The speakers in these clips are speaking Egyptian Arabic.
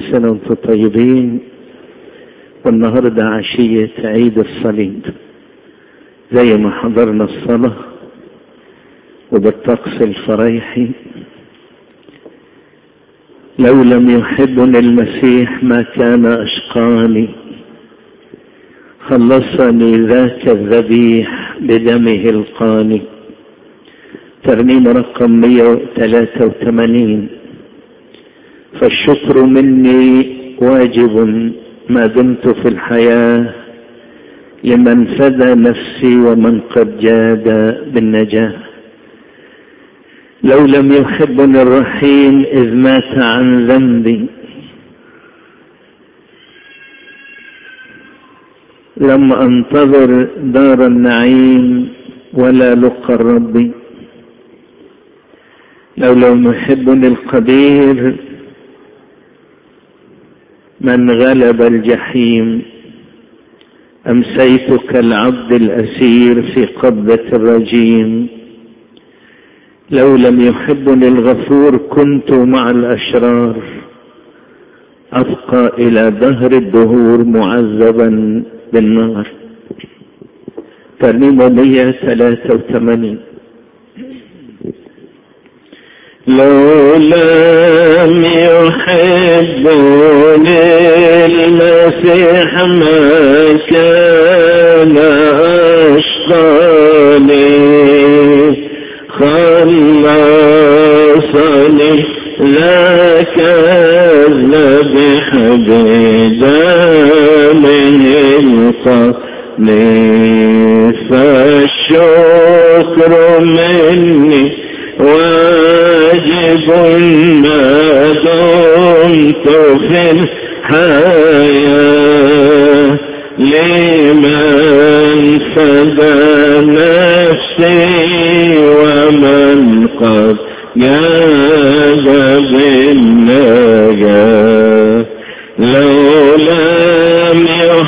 سنة وانتم طيبين والنهاردة عشية عيد الصليب زي ما حضرنا الصلاة وبالطقس الفريحي لو لم يحبني المسيح ما كان أشقاني خلصني ذاك الذبيح بدمه القاني ترنيم رقم 183 فالشكر مني واجب ما دمت في الحياة لمن فدى نفسي ومن قد جاد بالنجاة لو لم يحبني الرحيم إذ مات عن ذنبي لم أنتظر دار النعيم ولا لقى الرب لو لم يحبني القدير من غلب الجحيم أمسيت كالعبد الأسير في قبضة الرجيم لو لم يحبني الغفور كنت مع الأشرار أبقى إلى دهر الدهور معذبا بالنار ترنيمة 183 لو لم يحبني المسيح ما كان أشقاني خلصني لك الذبح بدمه القاني فالشكر مني واجب ما دمت في الحياة لمن فدى نفسي ومن قد جاد بالنجاة لو لم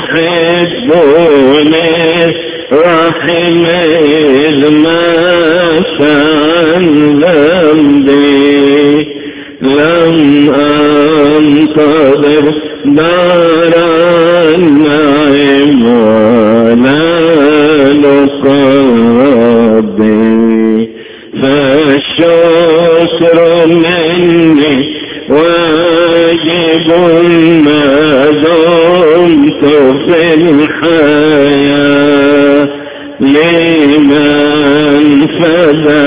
يحبني رحم المات عن ذنبي لم أنتظر دار النعيم ولا لقى ربي فالشكر مني واجب ما دمت في الحياة لمن فدى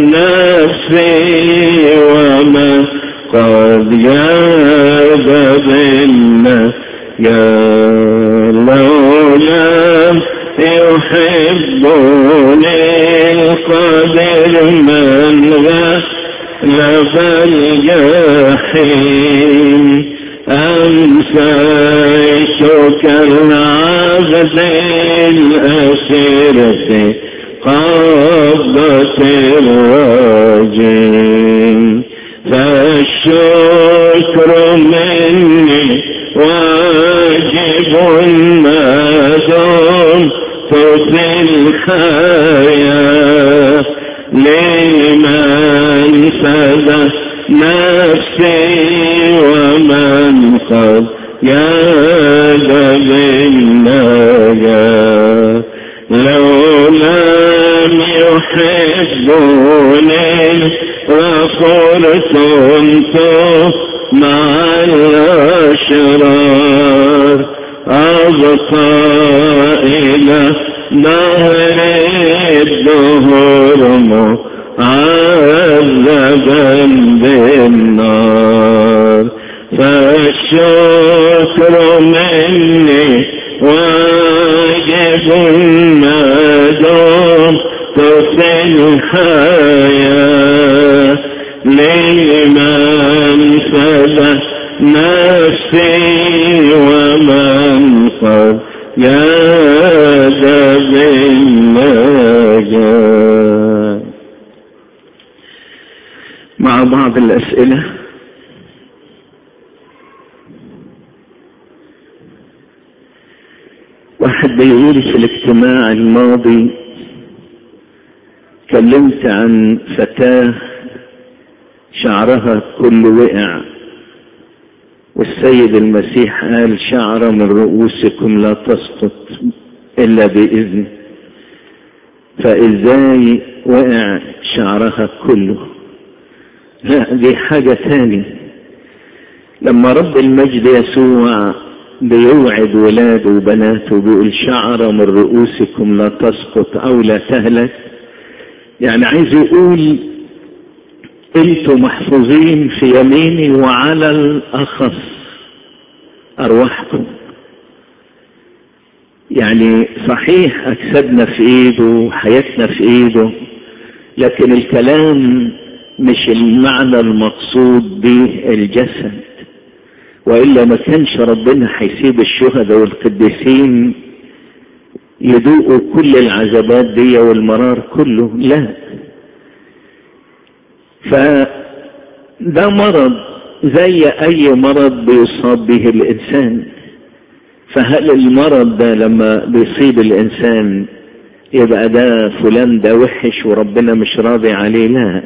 نفسي ومن قد جاب بالنجاة لو لم يحبني القدر من غلب الجحيم أمسيتك العبد الأسير في قبضة الرجيم فالشكر مني واجب ما دمت في الحياة لمن فدى نفسي ومن قد جاد بالنجاة لو لم يحبني لقلت كنت مع الأشرار أبقى إلى نهر الدهور معذبا بالنار فالشكر مني واجب ما دمت في الحياة لمن فدى نفسي ومن قد جاد بالنجاة مع بعض الأسئلة واحد بيقول في الاجتماع الماضي كلمت عن فتاة شعرها كله وقع والسيد المسيح قال شعر من رؤوسكم لا تسقط إلا بإذن فإزاي وقع شعرها كله لا دي حاجة ثانية لما رب المجد يسوع بيوعد ولاده وبناته بيقول شعر من رؤوسكم لا تسقط أو لا تهلك يعني عايز يقول انتم محفوظين في يميني وعلى الأخص أرواحكم يعني صحيح أجسادنا في إيده وحياتنا في إيده لكن الكلام مش المعنى المقصود به الجسد وإلا ما كانش ربنا هيسيب الشهداء والقديسين يذوقوا كل العذابات دي والمرار كله لا فده مرض زي أي مرض بيصاب به الإنسان فهل المرض ده لما بيصيب الإنسان يبقى ده فلان ده وحش وربنا مش راضي عليه لا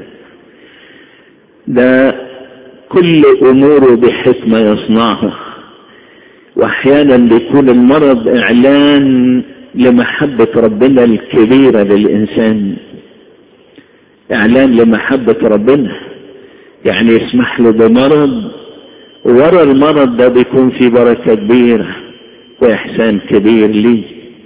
ده كل أموره بحكمة يصنعها وأحيانا بيكون المرض إعلان لمحبة ربنا الكبيرة للإنسان إعلان لمحبة ربنا يعني يسمح له بمرض ورا المرض ده بيكون في بركة كبيرة وإحسان كبير ليه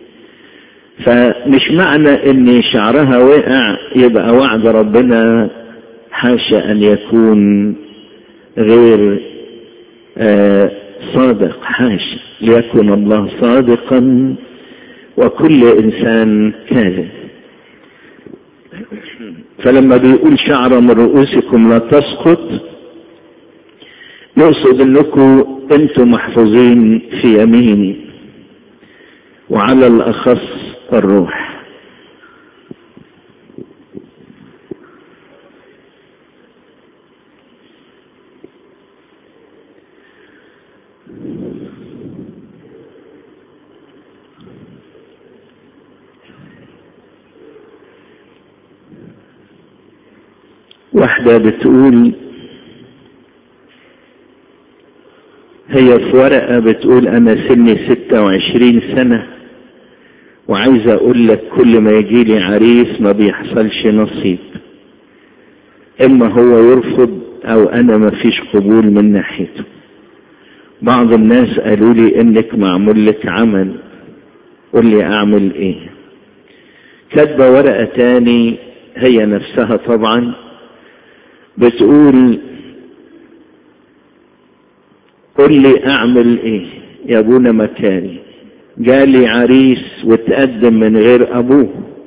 فمش معنى ان شعرها وقع يبقى وعد ربنا حاشا ان يكون غير آه صادق حاشا ليكن الله صادقا وكل انسان كاذب فلما بيقول شعر من رؤوسكم لا تسقط يقصد انكم انتم محفوظين في يميني وعلى الاخص الروح واحدة بتقول هي في ورقة بتقول أنا سني ستة وعشرين سنة وعايزة أقول لك كل ما يجي لي عريس ما بيحصلش نصيب إما هو يرفض أو أنا ما فيش قبول من ناحيته بعض الناس قالوا لي إنك معمول لك عمل قول لي أعمل إيه كاتبة ورقة تاني هي نفسها طبعا بتقول قل لي اعمل ايه يا ابونا مكاني جالي عريس وتقدم من غير ابوه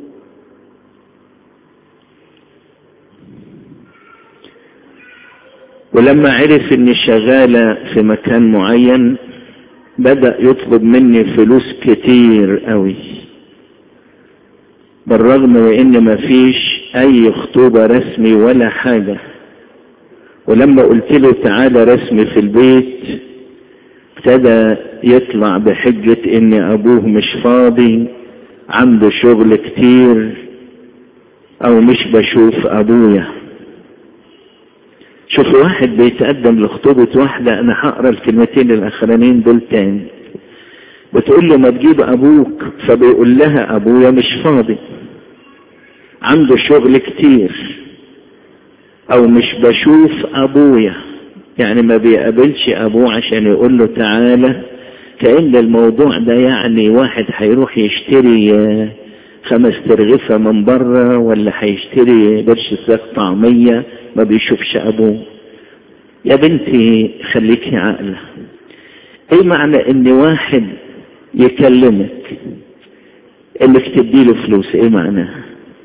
ولما عرف اني شغالة في مكان معين بدأ يطلب مني فلوس كتير قوي بالرغم من ان مفيش اي خطوبة رسمي ولا حاجة ولما قلت له تعالى رسمي في البيت ابتدى يطلع بحجة ان ابوه مش فاضي عنده شغل كتير او مش بشوف ابويا شوف واحد بيتقدم لخطوبة واحدة انا هقرا الكلمتين الاخرانيين دول تاني بتقول له ما تجيب ابوك فبيقول لها ابويا مش فاضي عنده شغل كتير او مش بشوف ابويا يعني ما بيقابلش ابوه عشان يقول له تعالى كأن الموضوع ده يعني واحد هيروح يشتري خمس ترغفة من بره ولا هيشتري قرش ساق طعمية ما بيشوفش ابوه يا بنتي خليكي عاقلة ايه معنى ان واحد يكلمك انك تديله فلوس ايه معناها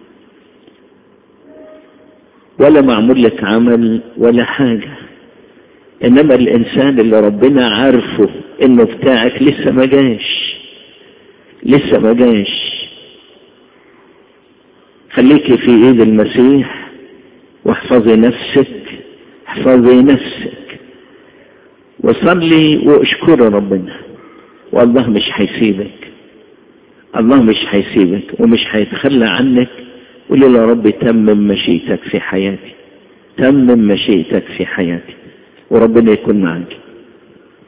ولا معمول لك عمل ولا حاجة انما الانسان اللي ربنا عارفه انه بتاعك لسه ما جاش لسه ما جاش خليكي في ايد المسيح واحفظي نفسك احفظي نفسك وصلي واشكري ربنا والله مش هيسيبك الله مش هيسيبك ومش هيتخلى عنك قولي له يا رب تمم مشيئتك في حياتي تمم مشيئتك في حياتي وربنا يكون معك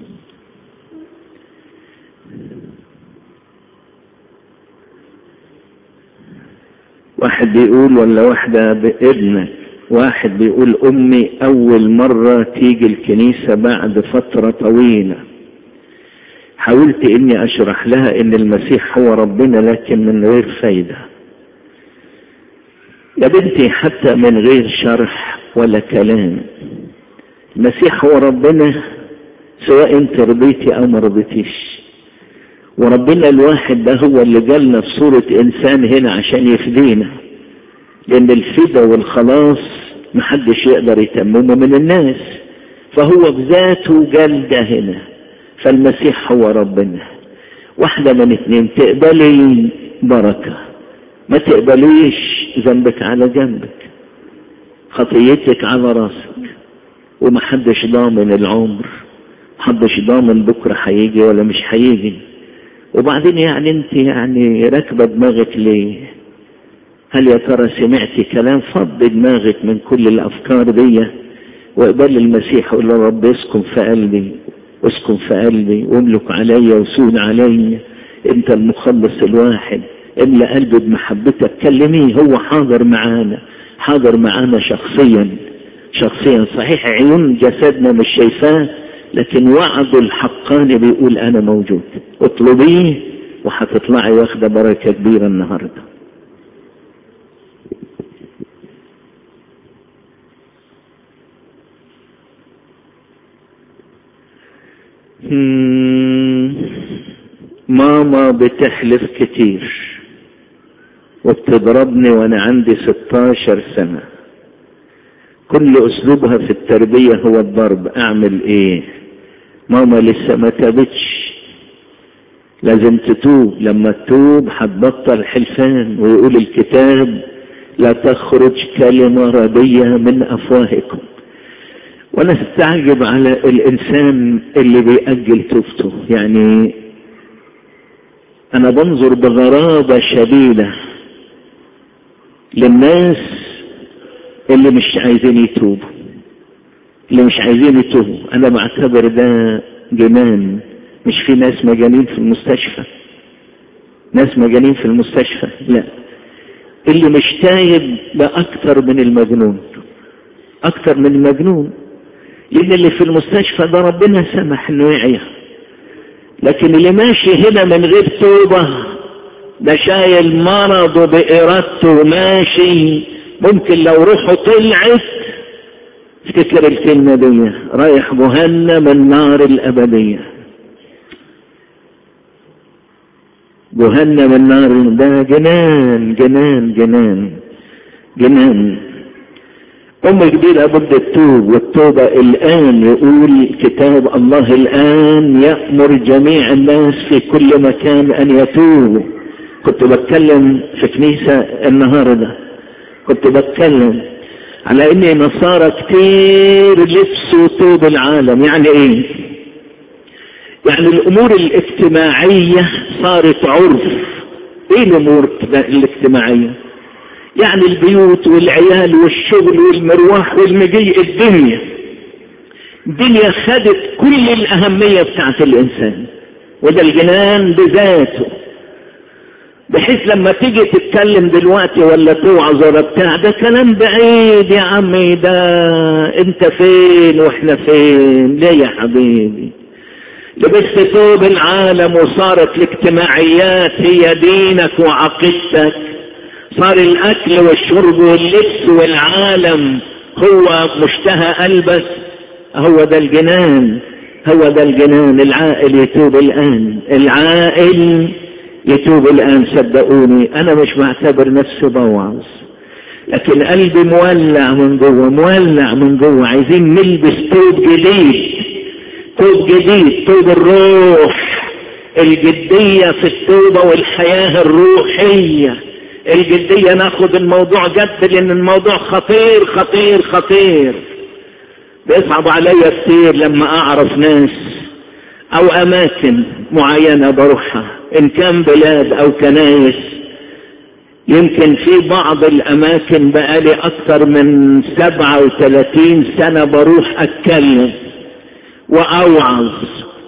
واحد بيقول ولا واحدة بابنك واحد بيقول أمي أول مرة تيجي الكنيسة بعد فترة طويلة حاولت إني أشرح لها إن المسيح هو ربنا لكن من غير فايدة يا بنتي حتى من غير شرح ولا كلام المسيح هو ربنا سواء انت رضيتي او ما رضيتيش وربنا الواحد ده هو اللي جالنا في صورة انسان هنا عشان يفدينا لان الفدا والخلاص محدش يقدر يتممه من الناس فهو بذاته جال ده هنا فالمسيح هو ربنا واحدة من اتنين تقبلي بركة ما تقبليش ذنبك على جنبك خطيتك على راسك ومحدش ضامن العمر محدش ضامن بكرة هيجي ولا مش هيجي وبعدين يعني انت يعني راكبة دماغك ليه هل يا ترى سمعتي كلام فض دماغك من كل الافكار دي واقبل المسيح وقول له رب اسكن في قلبي اسكن في قلبي واملك عليا وسود عليا انت المخلص الواحد املأ قلبي بمحبتك كلميه هو حاضر معانا حاضر معانا شخصيا شخصيا صحيح عيون جسدنا مش شايفاه لكن وعده الحقاني بيقول انا موجود اطلبيه وهتطلعي واخده بركه كبيره النهارده ماما بتحلف كتير وبتضربني وانا عندي 16 سنه كل اسلوبها في التربية هو الضرب اعمل ايه ماما لسه ما تابتش لازم تتوب لما تتوب هتبطل حلفان ويقول الكتاب لا تخرج كلمة ردية من افواهكم وانا استعجب على الانسان اللي بيأجل توبته يعني انا بنظر بغرابة شديدة للناس اللي مش عايزين يتوبوا اللي مش عايزين يتوبوا انا بعتبر ده جنان مش في ناس مجانين في المستشفى ناس مجانين في المستشفى لا اللي مش تايب ده اكتر من المجنون اكتر من المجنون لان اللي في المستشفى ده ربنا سمح انه يعيا لكن اللي ماشي هنا من غير توبة ده شايل مرضه بإرادته ماشي ممكن لو روحه طلعت افتكر الكلمة دي رايح جهنم النار الأبدية جهنم النار ده جنان جنان جنان جنان أم كبيرة بد التوب والتوبة الآن يقول كتاب الله الآن يأمر جميع الناس في كل مكان أن يتوبوا كنت بتكلم في كنيسة النهاردة كنت بتكلم على ان نصارى كتير لبسوا طوب العالم يعني ايه يعني الامور الاجتماعية صارت عرف ايه الامور الاجتماعية يعني البيوت والعيال والشغل والمروح والمجيء الدنيا الدنيا خدت كل الاهمية بتاعت الانسان وده الجنان بذاته بحيث لما تيجي تتكلم دلوقتي ولا توعظ ولا بتاع ده كلام بعيد يا عمي ده انت فين واحنا فين ليه يا حبيبي لبست ثوب العالم وصارت الاجتماعيات هي دينك وعقيدتك صار الاكل والشرب واللبس والعالم هو مشتهى البس هو ده الجنان هو ده الجنان العائل يتوب الان العائل يتوب الآن صدقوني أنا مش بعتبر نفسي بوعظ لكن قلبي مولع من جوه مولع من جوه عايزين نلبس توب جديد توب جديد توب الروح الجدية في التوبة والحياة الروحية الجدية ناخد الموضوع جد لأن الموضوع خطير خطير خطير بيصعب عليا كتير لما أعرف ناس أو أماكن معينة بروحها إن كان بلاد أو كنايس يمكن في بعض الأماكن بقالي أكثر من سبعة وثلاثين سنة بروح أتكلم وأوعظ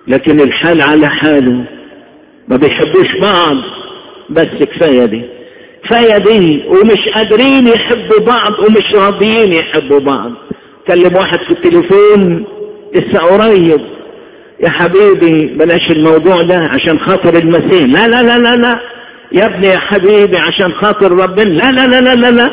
لكن الحال على حاله ما بيحبوش بعض بس كفاية دي كفاية دي ومش قادرين يحبوا بعض ومش راضيين يحبوا بعض كلم واحد في التليفون لسه قريب يا حبيبي بلاش الموضوع ده عشان خاطر المسيح لا لا لا لا لا يا ابني يا حبيبي عشان خاطر ربنا لا لا لا لا لا, لا.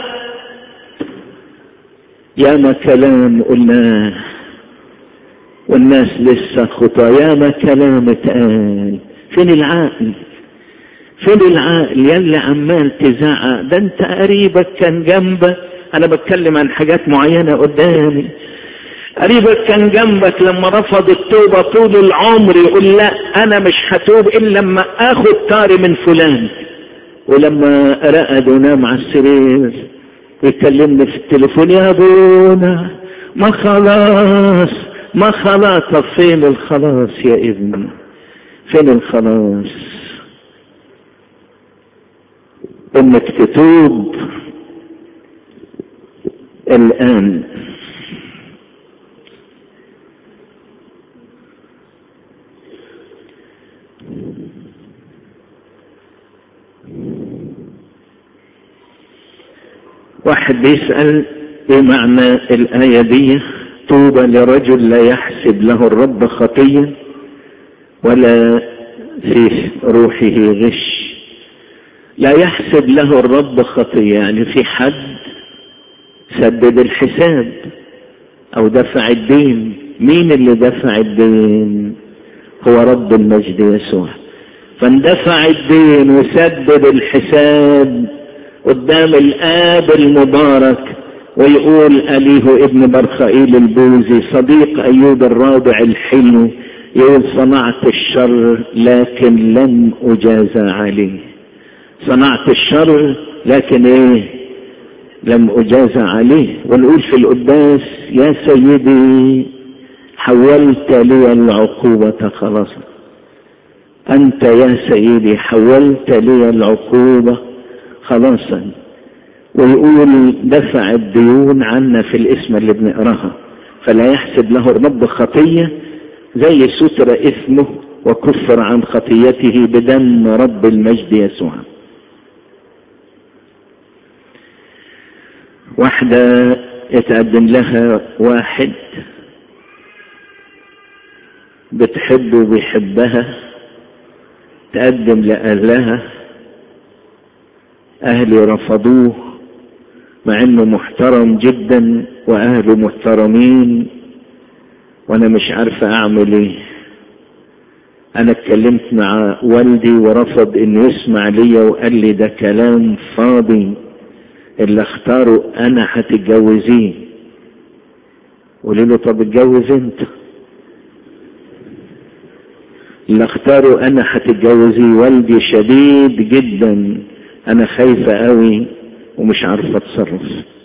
يا ما كلام قلناه والناس لسه خطا يا ما كلام اتقال فين العقل فين العقل يلي عمال تزعق ده انت قريبك كان جنبك انا بتكلم عن حاجات معينة قدامي قريبك كان جنبك لما رفض التوبة طول العمر يقول لا انا مش هتوب الا لما اخد طاري من فلان ولما رقد ونام على السرير يكلمني في التليفون يا ابونا ما خلاص ما خلاص طب فين الخلاص يا ابني فين الخلاص انك تتوب الان واحد بيسأل ايه معنى الآية دي طوبى لرجل لا يحسب له الرب خطية ولا في روحه غش لا يحسب له الرب خطية يعني في حد سدد الحساب او دفع الدين مين اللي دفع الدين هو رب المجد يسوع فاندفع الدين وسدد الحساب قدام الآب المبارك ويقول أليه ابن برخائيل البوزي صديق أيوب الرابع الحلو يقول صنعت الشر لكن لم أجازى عليه صنعت الشر لكن ايه لم أجازى عليه ونقول في القداس يا سيدي حولت لي العقوبة خلاصا أنت يا سيدي حولت لي العقوبة خلاصا ويقول دفع الديون عنا في الاسم اللي بنقراها فلا يحسب له الرب خطية زي ستر اسمه وكفر عن خطيته بدم رب المجد يسوع واحدة يتقدم لها واحد بتحبه وبيحبها تقدم لأهلها أهلي رفضوه مع انه محترم جدا واهله محترمين وانا مش عارفة اعمل ايه انا اتكلمت مع والدي ورفض انه يسمع ليا وقال لي ده كلام فاضي اللي اختاره انا هتتجوزيه قولي له طب اتجوز انت اللي اختاره انا هتتجوزيه والدي شديد جدا انا خايفة قوي ومش عارفة اتصرف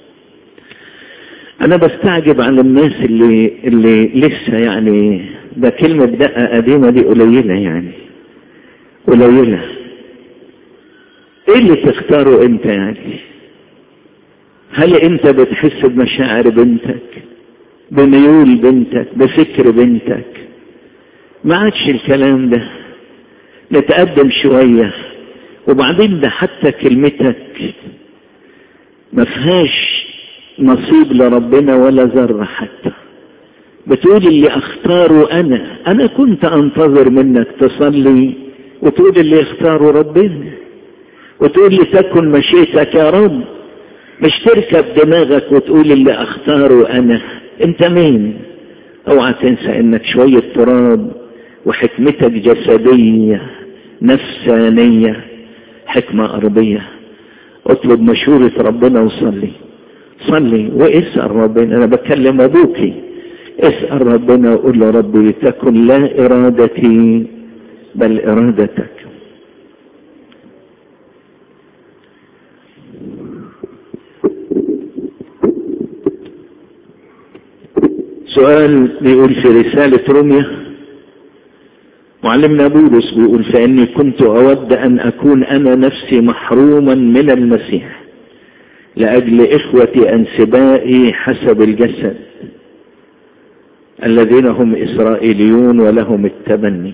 انا بستعجب على الناس اللي اللي لسه يعني ده كلمة دقة قديمة دي قليلة يعني قليلة ايه اللي تختاره انت يعني هل انت بتحس بمشاعر بنتك بميول بنتك بفكر بنتك ما عادش الكلام ده نتقدم شوية وبعدين ده حتى كلمتك ما فيهاش نصيب لربنا ولا ذرة حتى بتقول اللي اختاره انا انا كنت انتظر منك تصلي وتقول اللي اختاره ربنا وتقول لي تكن مشيتك يا رب مش تركب دماغك وتقول اللي اختاره انا انت مين اوعى تنسى انك شوية تراب وحكمتك جسدية نفسانية حكمة ارضية اطلب مشورة ربنا وصلي صلي واسأل ربنا انا بكلم ابوكي اسأل ربنا وقول له ربي تكن لا ارادتي بل ارادتك سؤال بيقول في رسالة روميا معلمنا بولس بيقول فإني كنت أود أن أكون أنا نفسي محروما من المسيح لأجل إخوتي أنسبائي حسب الجسد الذين هم إسرائيليون ولهم التبني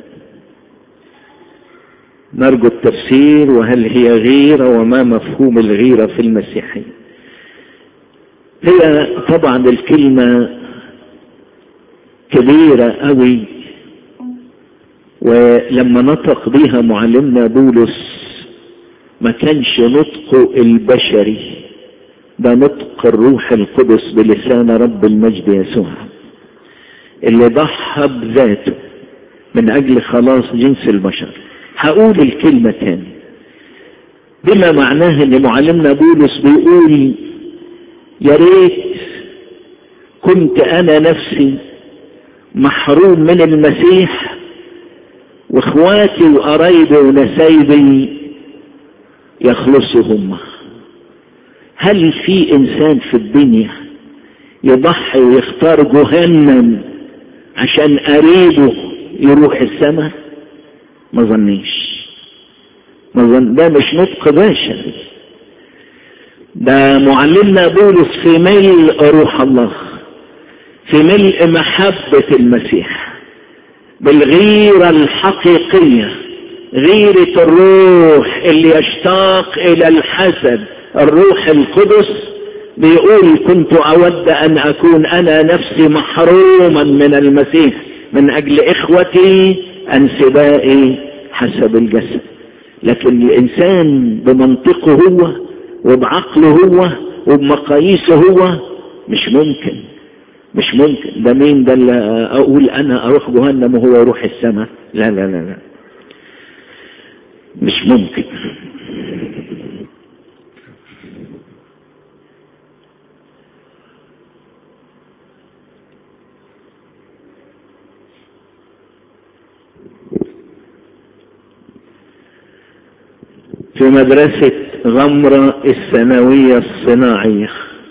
نرجو التفسير وهل هي غيرة وما مفهوم الغيرة في المسيحية هي طبعا الكلمة كبيرة قوي ولما نطق بها معلمنا بولس ما كانش نطقه البشري ده نطق الروح القدس بلسان رب المجد يسوع اللي ضحى بذاته من اجل خلاص جنس البشر هقول الكلمة تاني بما معناه ان معلمنا بولس بيقول يا ريت كنت انا نفسي محروم من المسيح واخواتي وقرايبي ونسايبي يخلصوا هم هل في انسان في الدنيا يضحي ويختار جهنم عشان قريبه يروح السماء ما ظنيش ما ظن ده مش نطق بشري ده معلمنا بولس في ملء روح الله في ملء محبة المسيح بالغيرة الحقيقية غيرة الروح اللي يشتاق إلى الحسد الروح القدس بيقول كنت أود أن أكون أنا نفسي محروما من المسيح من أجل إخوتي أنسبائي حسب الجسد لكن الإنسان بمنطقه هو وبعقله هو وبمقاييسه هو مش ممكن مش ممكن ده مين ده اللي أقول أنا أروح جهنم وهو يروح السماء لا لا لا لا مش ممكن في مدرسة غمرة الثانوية الصناعية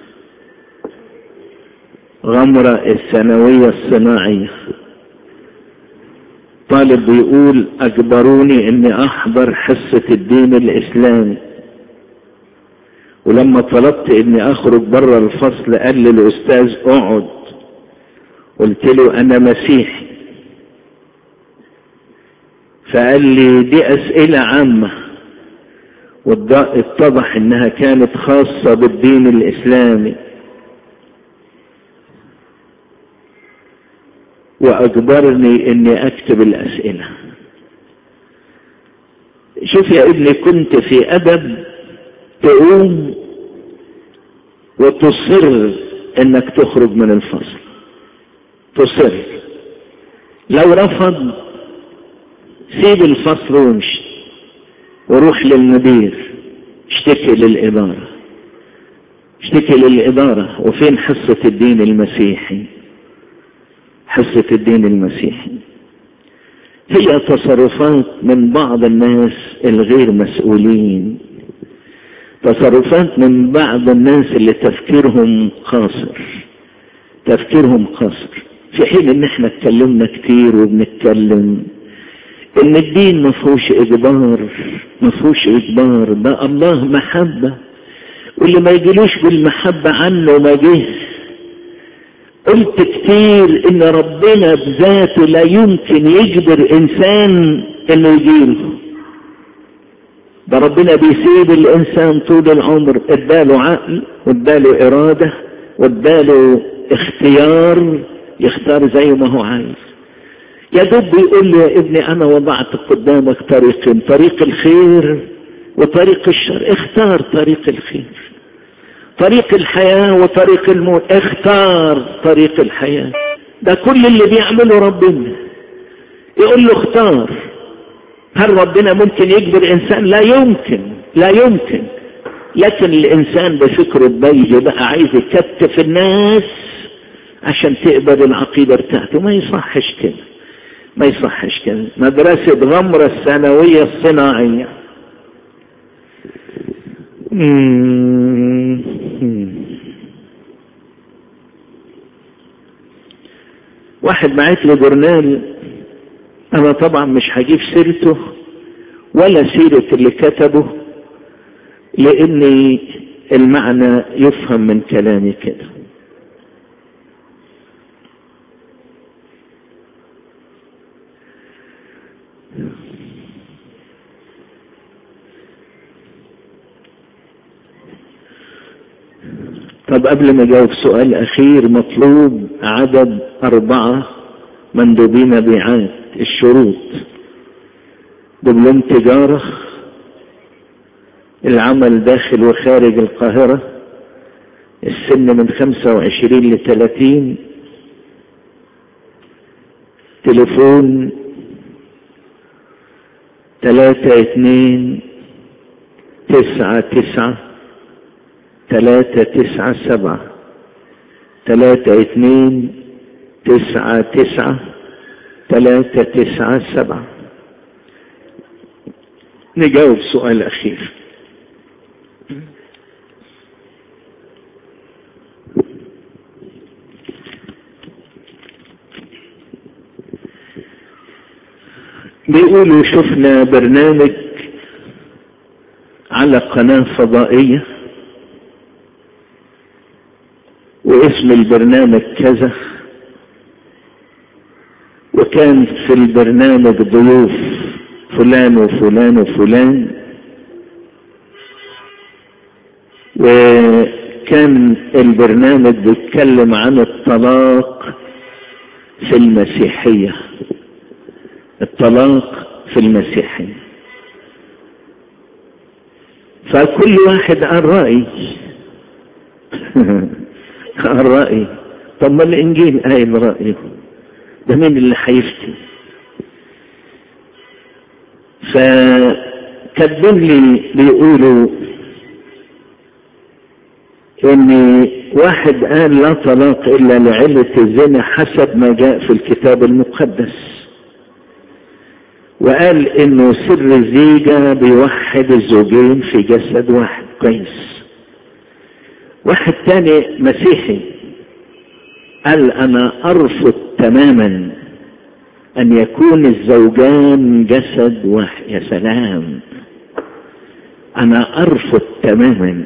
غمرة الثانوية الصناعية طالب بيقول اجبروني اني احضر حصة الدين الاسلامي ولما طلبت اني اخرج بره الفصل قال لي الاستاذ اقعد قلت له انا مسيحي فقال لي دي اسئلة عامة واتضح انها كانت خاصة بالدين الاسلامي واجبرني اني اكتب الاسئلة شوف يا ابني كنت في ادب تقوم وتصر انك تخرج من الفصل تصر لو رفض سيب الفصل وامشي وروح للمدير اشتكي للإدارة اشتكي للإدارة وفين حصة الدين المسيحي حصة الدين المسيحي هي تصرفات من بعض الناس الغير مسؤولين تصرفات من بعض الناس اللي تفكيرهم قاصر تفكيرهم قاصر في حين ان احنا اتكلمنا كتير وبنتكلم ان الدين ما فيهوش اجبار ما فيهوش اجبار ده الله محبة واللي ما يجيلوش بالمحبة عنه ما جه قلت كتير ان ربنا بذاته لا يمكن يجبر انسان انه يجيله ده ربنا بيسيب الانسان طول العمر اداله عقل واداله ارادة واداله اختيار يختار زي ما هو عايز يا دوب بيقول لي يا ابني انا وضعت قدامك طريقين طريق الخير وطريق الشر اختار طريق الخير طريق الحياة وطريق الموت اختار طريق الحياة ده كل اللي بيعمله ربنا يقول له اختار هل ربنا ممكن يجبر انسان لا يمكن لا يمكن لكن الانسان بفكره الضيق بقى عايز يكتف الناس عشان تقبل العقيدة بتاعته ما يصحش كده ما يصحش كده مدرسة غمرة الثانوية الصناعية واحد بعت لي جورنال انا طبعا مش هجيب سيرته ولا سيرة اللي كتبه لان المعنى يفهم من كلامي كده طب قبل ما اجاوب سؤال اخير مطلوب عدد اربعة مندوبين مبيعات الشروط دبلوم تجارة العمل داخل وخارج القاهرة السن من خمسة وعشرين لثلاثين تليفون ثلاثة اثنين تسعة تسعة ثلاثة تسعة سبعة ثلاثة اثنين تسعة تسعة ثلاثة تسعة سبعة نجاوب سؤال أخير بيقولوا شفنا برنامج على قناة فضائية واسم البرنامج كذا وكان في البرنامج ضيوف فلان وفلان وفلان وكان البرنامج بيتكلم عن الطلاق في المسيحية الطلاق في المسيحية فكل واحد قال رأي قال رأي طب ما الإنجيل قايل رأيه ده مين اللي هيفتي فكاتبين لي بيقولوا ان واحد قال لا طلاق الا لعلة الزنا حسب ما جاء في الكتاب المقدس وقال انه سر الزيجة بيوحد الزوجين في جسد واحد كويس واحد تاني مسيحي قال انا ارفض تماما ان يكون الزوجان جسد واحد يا سلام انا ارفض تماما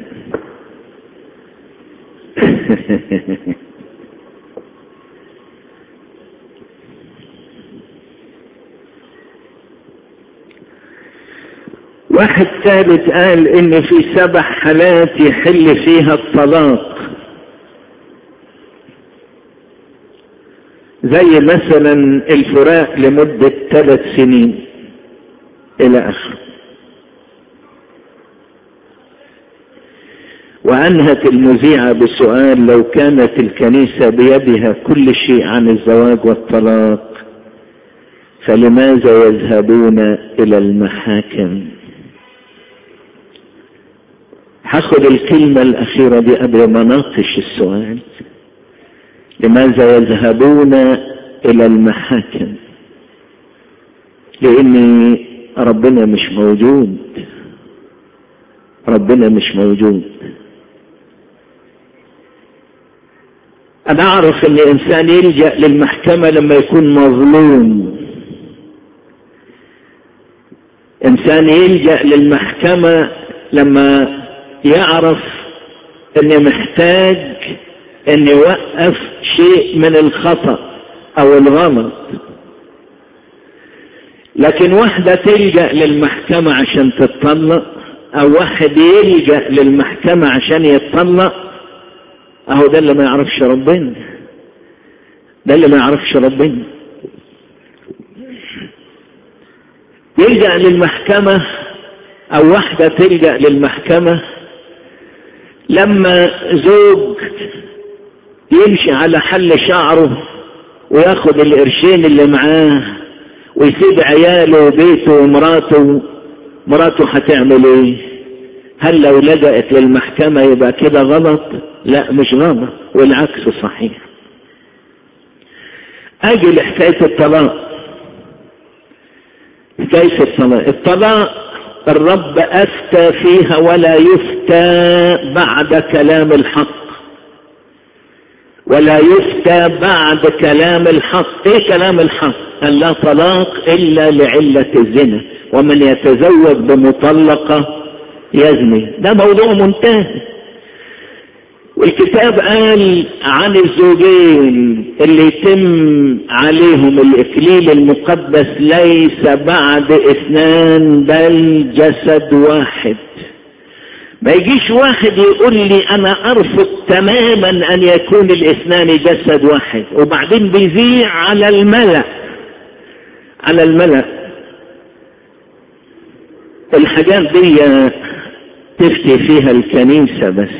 واحد ثالث قال ان في سبع حالات يحل فيها الطلاق زي مثلا الفراق لمدة ثلاث سنين الى اخره وانهت المذيعة بسؤال لو كانت الكنيسة بيدها كل شيء عن الزواج والطلاق فلماذا يذهبون الى المحاكم هاخد الكلمة الأخيرة دي قبل ما ناقش السؤال لماذا يذهبون إلى المحاكم لأن ربنا مش موجود ربنا مش موجود أنا أعرف أن الإنسان يلجأ للمحكمة لما يكون مظلوم إنسان يلجأ للمحكمة لما يعرف أنه محتاج أن يوقف شيء من الخطأ أو الغلط لكن واحدة تلجأ للمحكمة عشان تتطلق أو واحد يلجأ للمحكمة عشان يتطلق أهو ده اللي ما يعرفش ربنا ده اللي ما يعرفش ربنا يلجأ للمحكمة أو واحدة تلجأ للمحكمة لما زوج يمشي على حل شعره وياخد القرشين اللي معاه ويسيب عياله وبيته ومراته مراته هتعمل ايه هل لو لجأت للمحكمة يبقى كده غلط لا مش غلط والعكس صحيح اجي لحكاية الطلاق حكاية الطلاق الطلاق الرب افتى فيها ولا يفتى بعد كلام الحق ولا يفتى بعد كلام الحق ايه كلام الحق ان لا طلاق الا لعلة الزنا ومن يتزوج بمطلقة يزني ده موضوع منتهي والكتاب قال عن الزوجين اللي يتم عليهم الاكليل المقدس ليس بعد اثنان بل جسد واحد ما يجيش واحد يقول لي انا ارفض تماما ان يكون الاثنان جسد واحد وبعدين بيذيع على الملأ على الملأ الحاجات دي تفتي فيها الكنيسة بس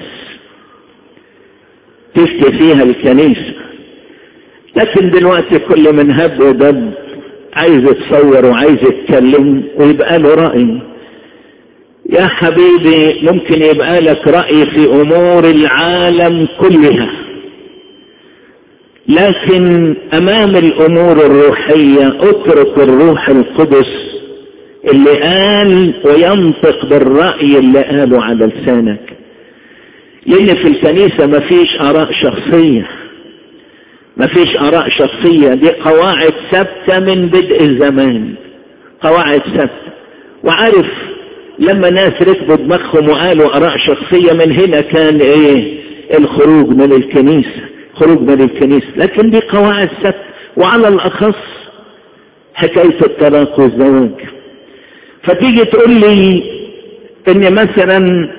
تفتي فيها الكنيسة لكن دلوقتي كل من هب ودب عايز يتصور وعايز يتكلم ويبقى له رأي يا حبيبي ممكن يبقى لك رأي في أمور العالم كلها لكن أمام الأمور الروحية اترك الروح القدس اللي قال وينطق بالرأي اللي قاله على لسانك لأن في الكنيسة مفيش آراء شخصية مفيش آراء شخصية دي قواعد ثابتة من بدء الزمان قواعد ثابتة وعارف لما ناس ركبوا دماغهم وقالوا آراء شخصية من هنا كان ايه الخروج من الكنيسة خروج من الكنيسة لكن دي قواعد ثابتة وعلى الأخص حكاية الطلاق والزواج فتيجي تقول لي ان مثلا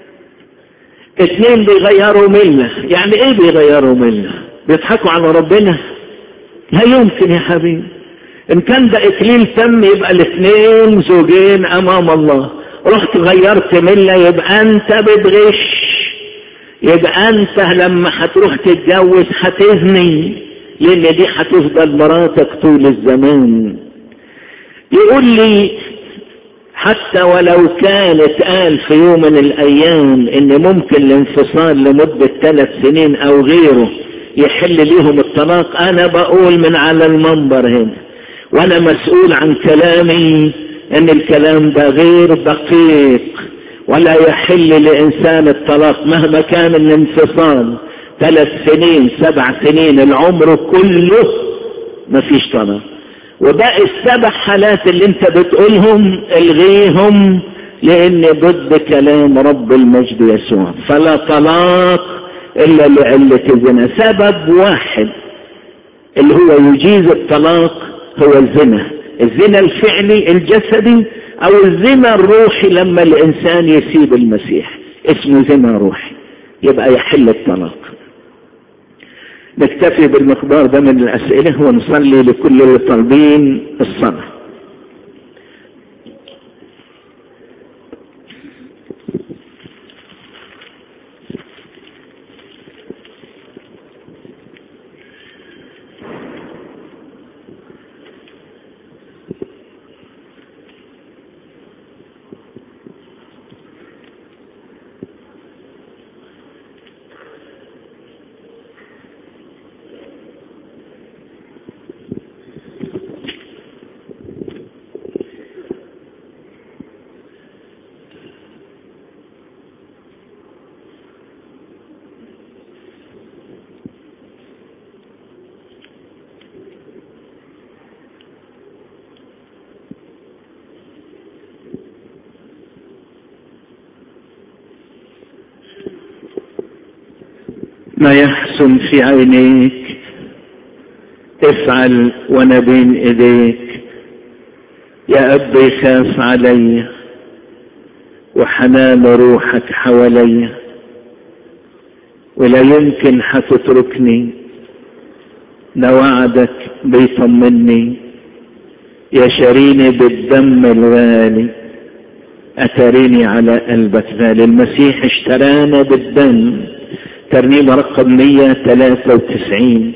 اتنين بيغيروا ملة يعني ايه بيغيروا ملة بيضحكوا على ربنا لا يمكن يا حبيبي ان كان ده اكليل تم يبقى الاثنين زوجين امام الله رحت غيرت ملة يبقى انت بتغش يبقى انت لما هتروح تتجوز هتزني لان دي هتفضل مراتك طول الزمان يقول لي حتى ولو كانت قال في يوم من الايام ان ممكن الانفصال لمدة ثلاث سنين او غيره يحل ليهم الطلاق انا بقول من على المنبر هنا وانا مسؤول عن كلامي ان الكلام ده غير دقيق ولا يحل لانسان الطلاق مهما كان الانفصال ثلاث سنين سبع سنين العمر كله مفيش طلاق وباقي السبع حالات اللي انت بتقولهم الغيهم لان ضد كلام رب المجد يسوع فلا طلاق الا لعلة الزنا سبب واحد اللي هو يجيز الطلاق هو الزنا الزنا الفعلي الجسدي او الزنا الروحي لما الانسان يسيب المسيح اسمه زنا روحي يبقى يحل الطلاق نكتفي بالمقدار ده من الاسئلة ونصلي لكل اللي طالبين الصلاة ما يحسن في عينيك افعل وانا بين ايديك يا اب خاف علي وحنان روحك حوالي ولا يمكن حتتركني ده وعدك بيطمني يا شريني بالدم الغالي اتريني على قلبك غالي المسيح اشترانا بالدم ترنيمة رقم 193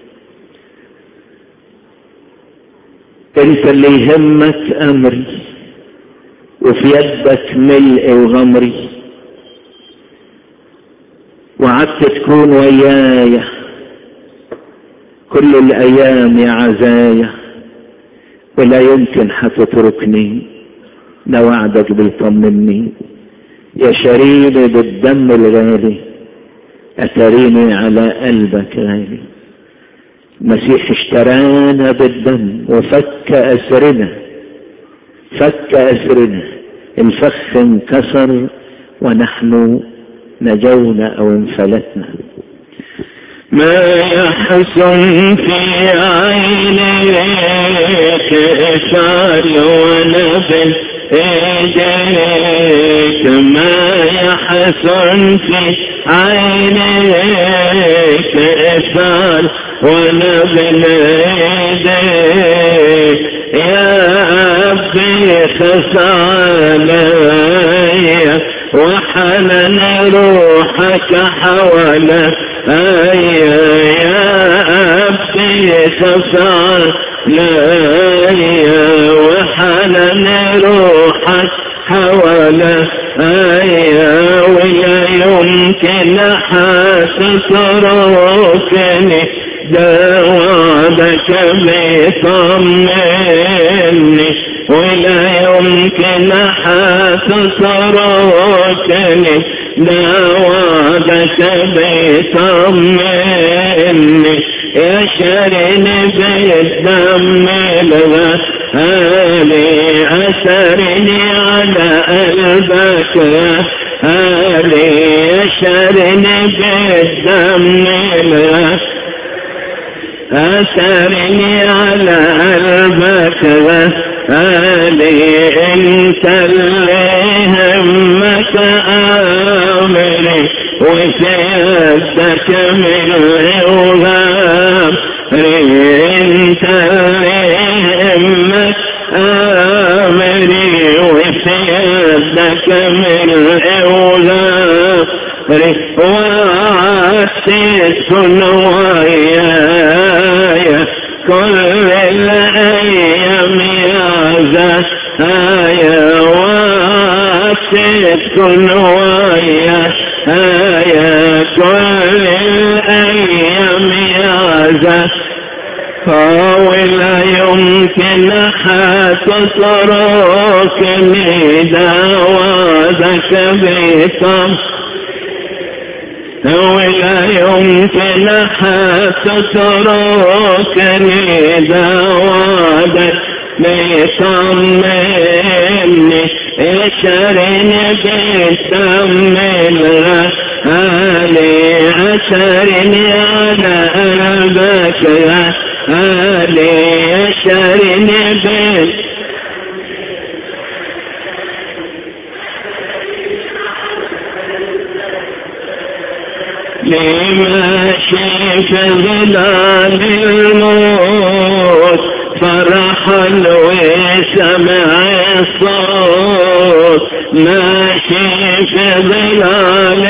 انت اللي يهمك امري وفي يدك ملء وغمري وعدت تكون ويايا كل الايام يا عزايا ولا يمكن حتتركني ده وعدك بيطمني يا شريني بالدم الغالي أتريني على قلبك غالي المسيح اشترانا بالدم وفك أسرنا فك أسرنا الفخ انكسر ونحن نجونا أو انفلتنا ما يحسن في عينيك اشعل ونبل ايديك ما يحسن في عينيك اثار وانا بين ايديك يا ابي خف علي وحنن روحك حوالي يا أبي خفع لي وحنن روحك حوالي ولا يمكن حتتركني دوابك بيطمني ولا يمكن حتتركني دوابك بيطمني يشرني بالدم الغالي أسرني على قلبك هالي يشرني بالدم الغالي أسرني على قلبك غالي انت اللي همك امري وسيدك من الغام انت اللي همك امري وسيدك من الغام وعسيس وياي كل الأيام يا زكايا وعسيس وياي كل الأيام يا زكايا ولا يمكن حتتركني دعوتك بطم ولا يمكن حتتركني دعوتك بطمني اشرني بالدم الغالي اشرني على قلبك يا غالي اشرني بالدم لماشي في ظلال الموت فرحا وسمع الصوت ماشي في ظلال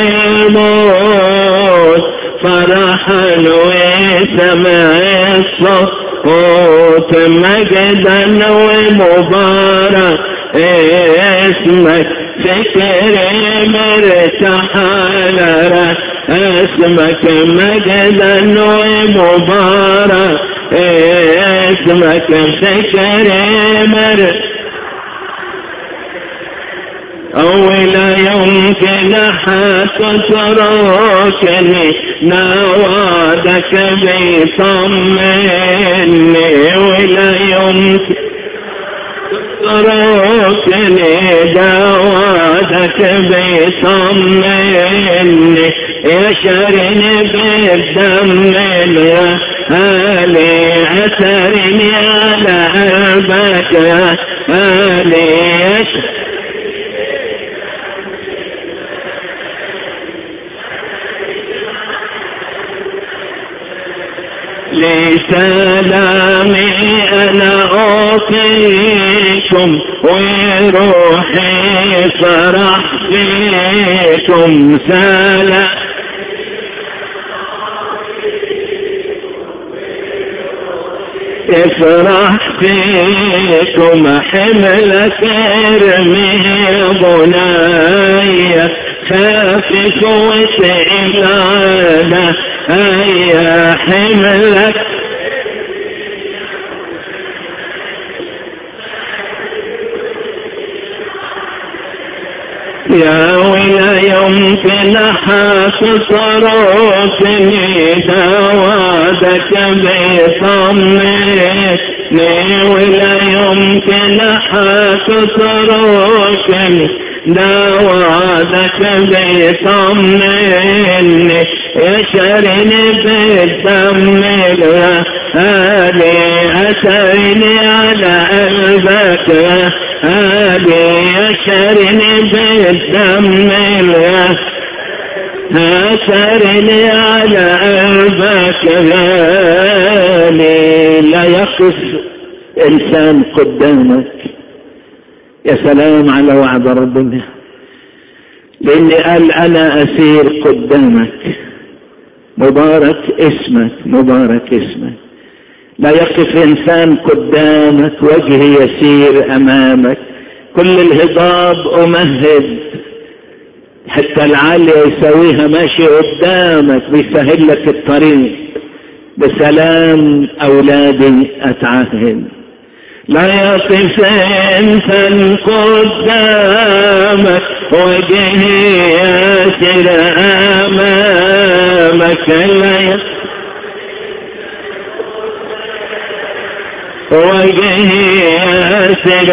الموت فرحا وسمع الصوت مجدا ومبارك اسمك فكري مرتاح على اسمك مجدا ومبارك اسمك فكري مرتاح ولا يمكن حتتركني نوادك بيطمني ولا يمكن تتركني دوادك بيطمني يشرني بالدم الغالي أثرني على قلبك غالي يشرني لسلامي أنا أعطيكم وروحي فرح فيكم سلام افرح فيكم حملك ارمي بنايا خافك وسئلانا هيا حملك يا ولا يمكن حتتركني دوادك بيطمني ولا يمكن حتتركني دوادك بيطمني يشرني بالدم الغالي أترني على قلبك هادي شرني بالدم هاترني على قلبك غالي لا يقف إنسان قدامك يا سلام على وعد ربنا لأني قال أنا أسير قدامك مبارك اسمك مبارك اسمك لا يقف إنسان قدامك وجهي يسير أمامك كل الهضاب أمهد حتى العالية يسويها ماشي قدامك بيسهل لك الطريق بسلام أولادي أتعهد لا يقف إنسان قدامك وجهي يسر أمامك لا يقف وجهي يسر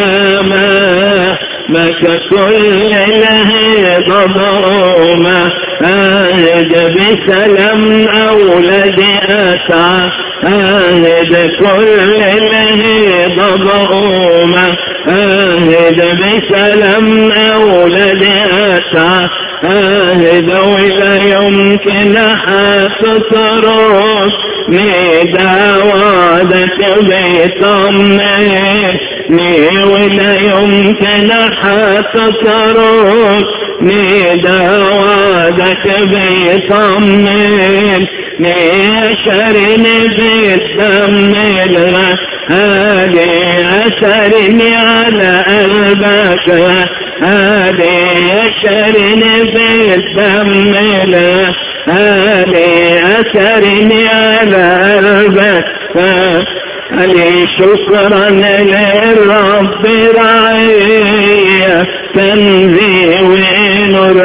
أمامك كل لهيب ضرومة آهد بسلام أولدي أسعى آهد كل لهيب ضرومة آهد بسلام أولدي أسعى آهد ولا يمكن حتترك نيدا وعدك بيطمني ولا يمكن حتترك نيدا وعدك بيطمني شرني بالدم الغالي أسرني على قلبك هادي يشرني بالدم الغالي أسرني على قلبك علي شكرا للرب رعية كنزي ونور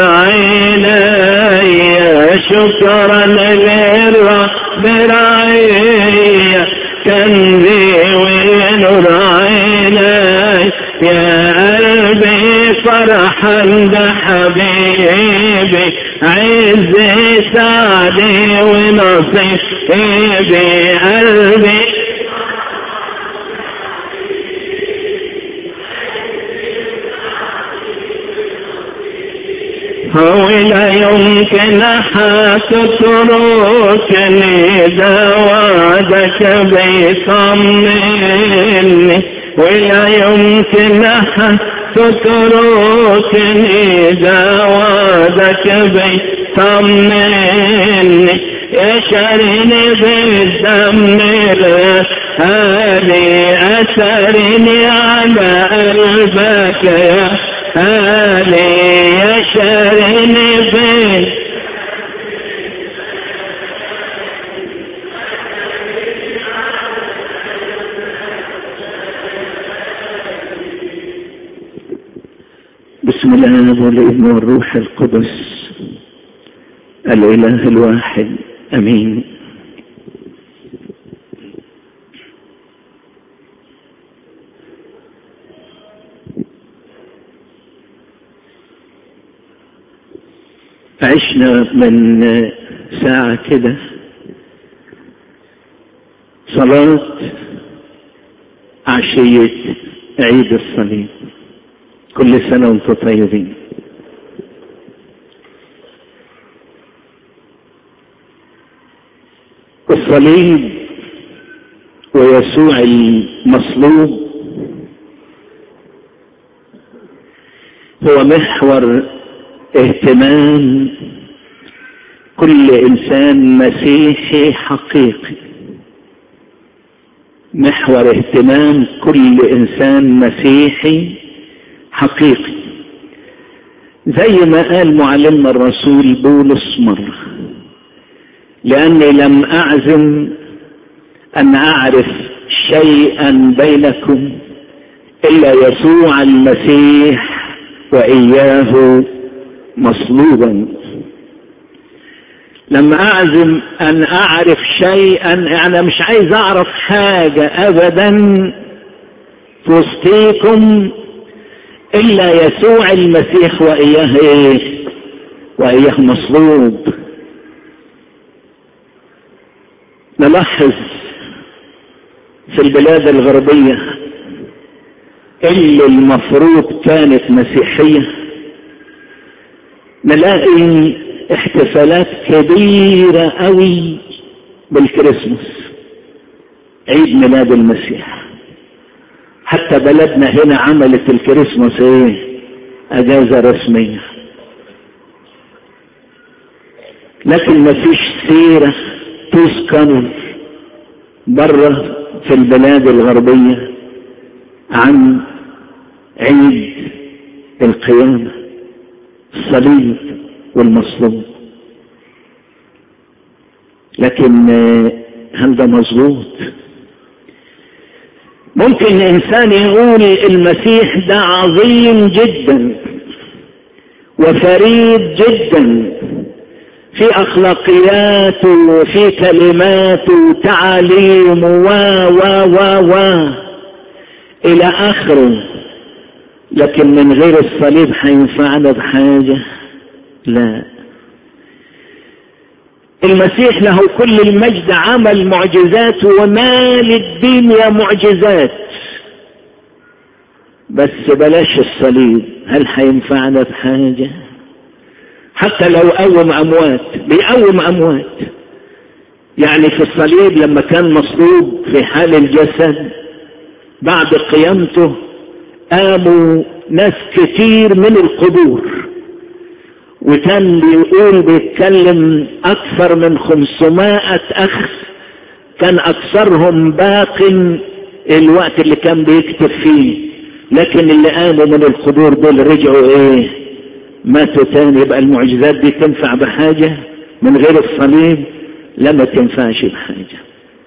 عيني شكرا للرب رعية كنزي ونور عيني يا قلبي فرحا بحبيبي عزي سعدي ونصيبي قلبي هو لا يمكن حتتركني ذا وعدك بيطمني ولا يمكن حتتركني ذا وعدك بيطمني يشرني بالدم هذه أثرني على قلبك يا هذه يشرني بال بسم الله والابن والروح القدس الاله الواحد امين عشنا من ساعة كده صلاة عشية عيد الصليب كل سنة وانتم طيبين الصليب ويسوع المصلوب هو محور اهتمام كل انسان مسيحي حقيقي محور اهتمام كل انسان مسيحي حقيقي زي ما قال معلمنا الرسول بولس مرة لأني لم أعزم أن أعرف شيئا بينكم إلا يسوع المسيح وإياه مصلوبا لما أعزم أن أعرف شيئا أنا مش عايز أعرف حاجة أبدا في وسطيكم إلا يسوع المسيح وإياه إيه وإياه مصلوب نلاحظ في البلاد الغربية اللي المفروض كانت مسيحية نلاقي احتفالات كبيرة قوي بالكريسماس عيد ميلاد المسيح حتى بلدنا هنا عملت الكريسماس ايه اجازة رسمية لكن ما فيش سيرة تذكر بره في البلاد الغربية عن عيد القيامة الصليب والمصلوب لكن هل ده مظبوط ممكن انسان يقول المسيح ده عظيم جدا وفريد جدا في اخلاقياته وفي كلماته وتعاليمه و و و و الى اخره لكن من غير الصليب هينفعنا بحاجه لا المسيح له كل المجد عمل معجزات ومال الدنيا معجزات بس بلاش الصليب هل هينفعنا بحاجه حتى لو قوم اموات بيقوم اموات يعني في الصليب لما كان مصلوب في حال الجسد بعد قيامته قاموا ناس كتير من القبور وكان بيقول بيتكلم اكثر من خمسمائة اخ كان اكثرهم باق الوقت اللي كان بيكتب فيه لكن اللي قاموا من القبور دول رجعوا ايه ماتوا تاني يبقى المعجزات دي تنفع بحاجة من غير الصليب لا ما تنفعش بحاجة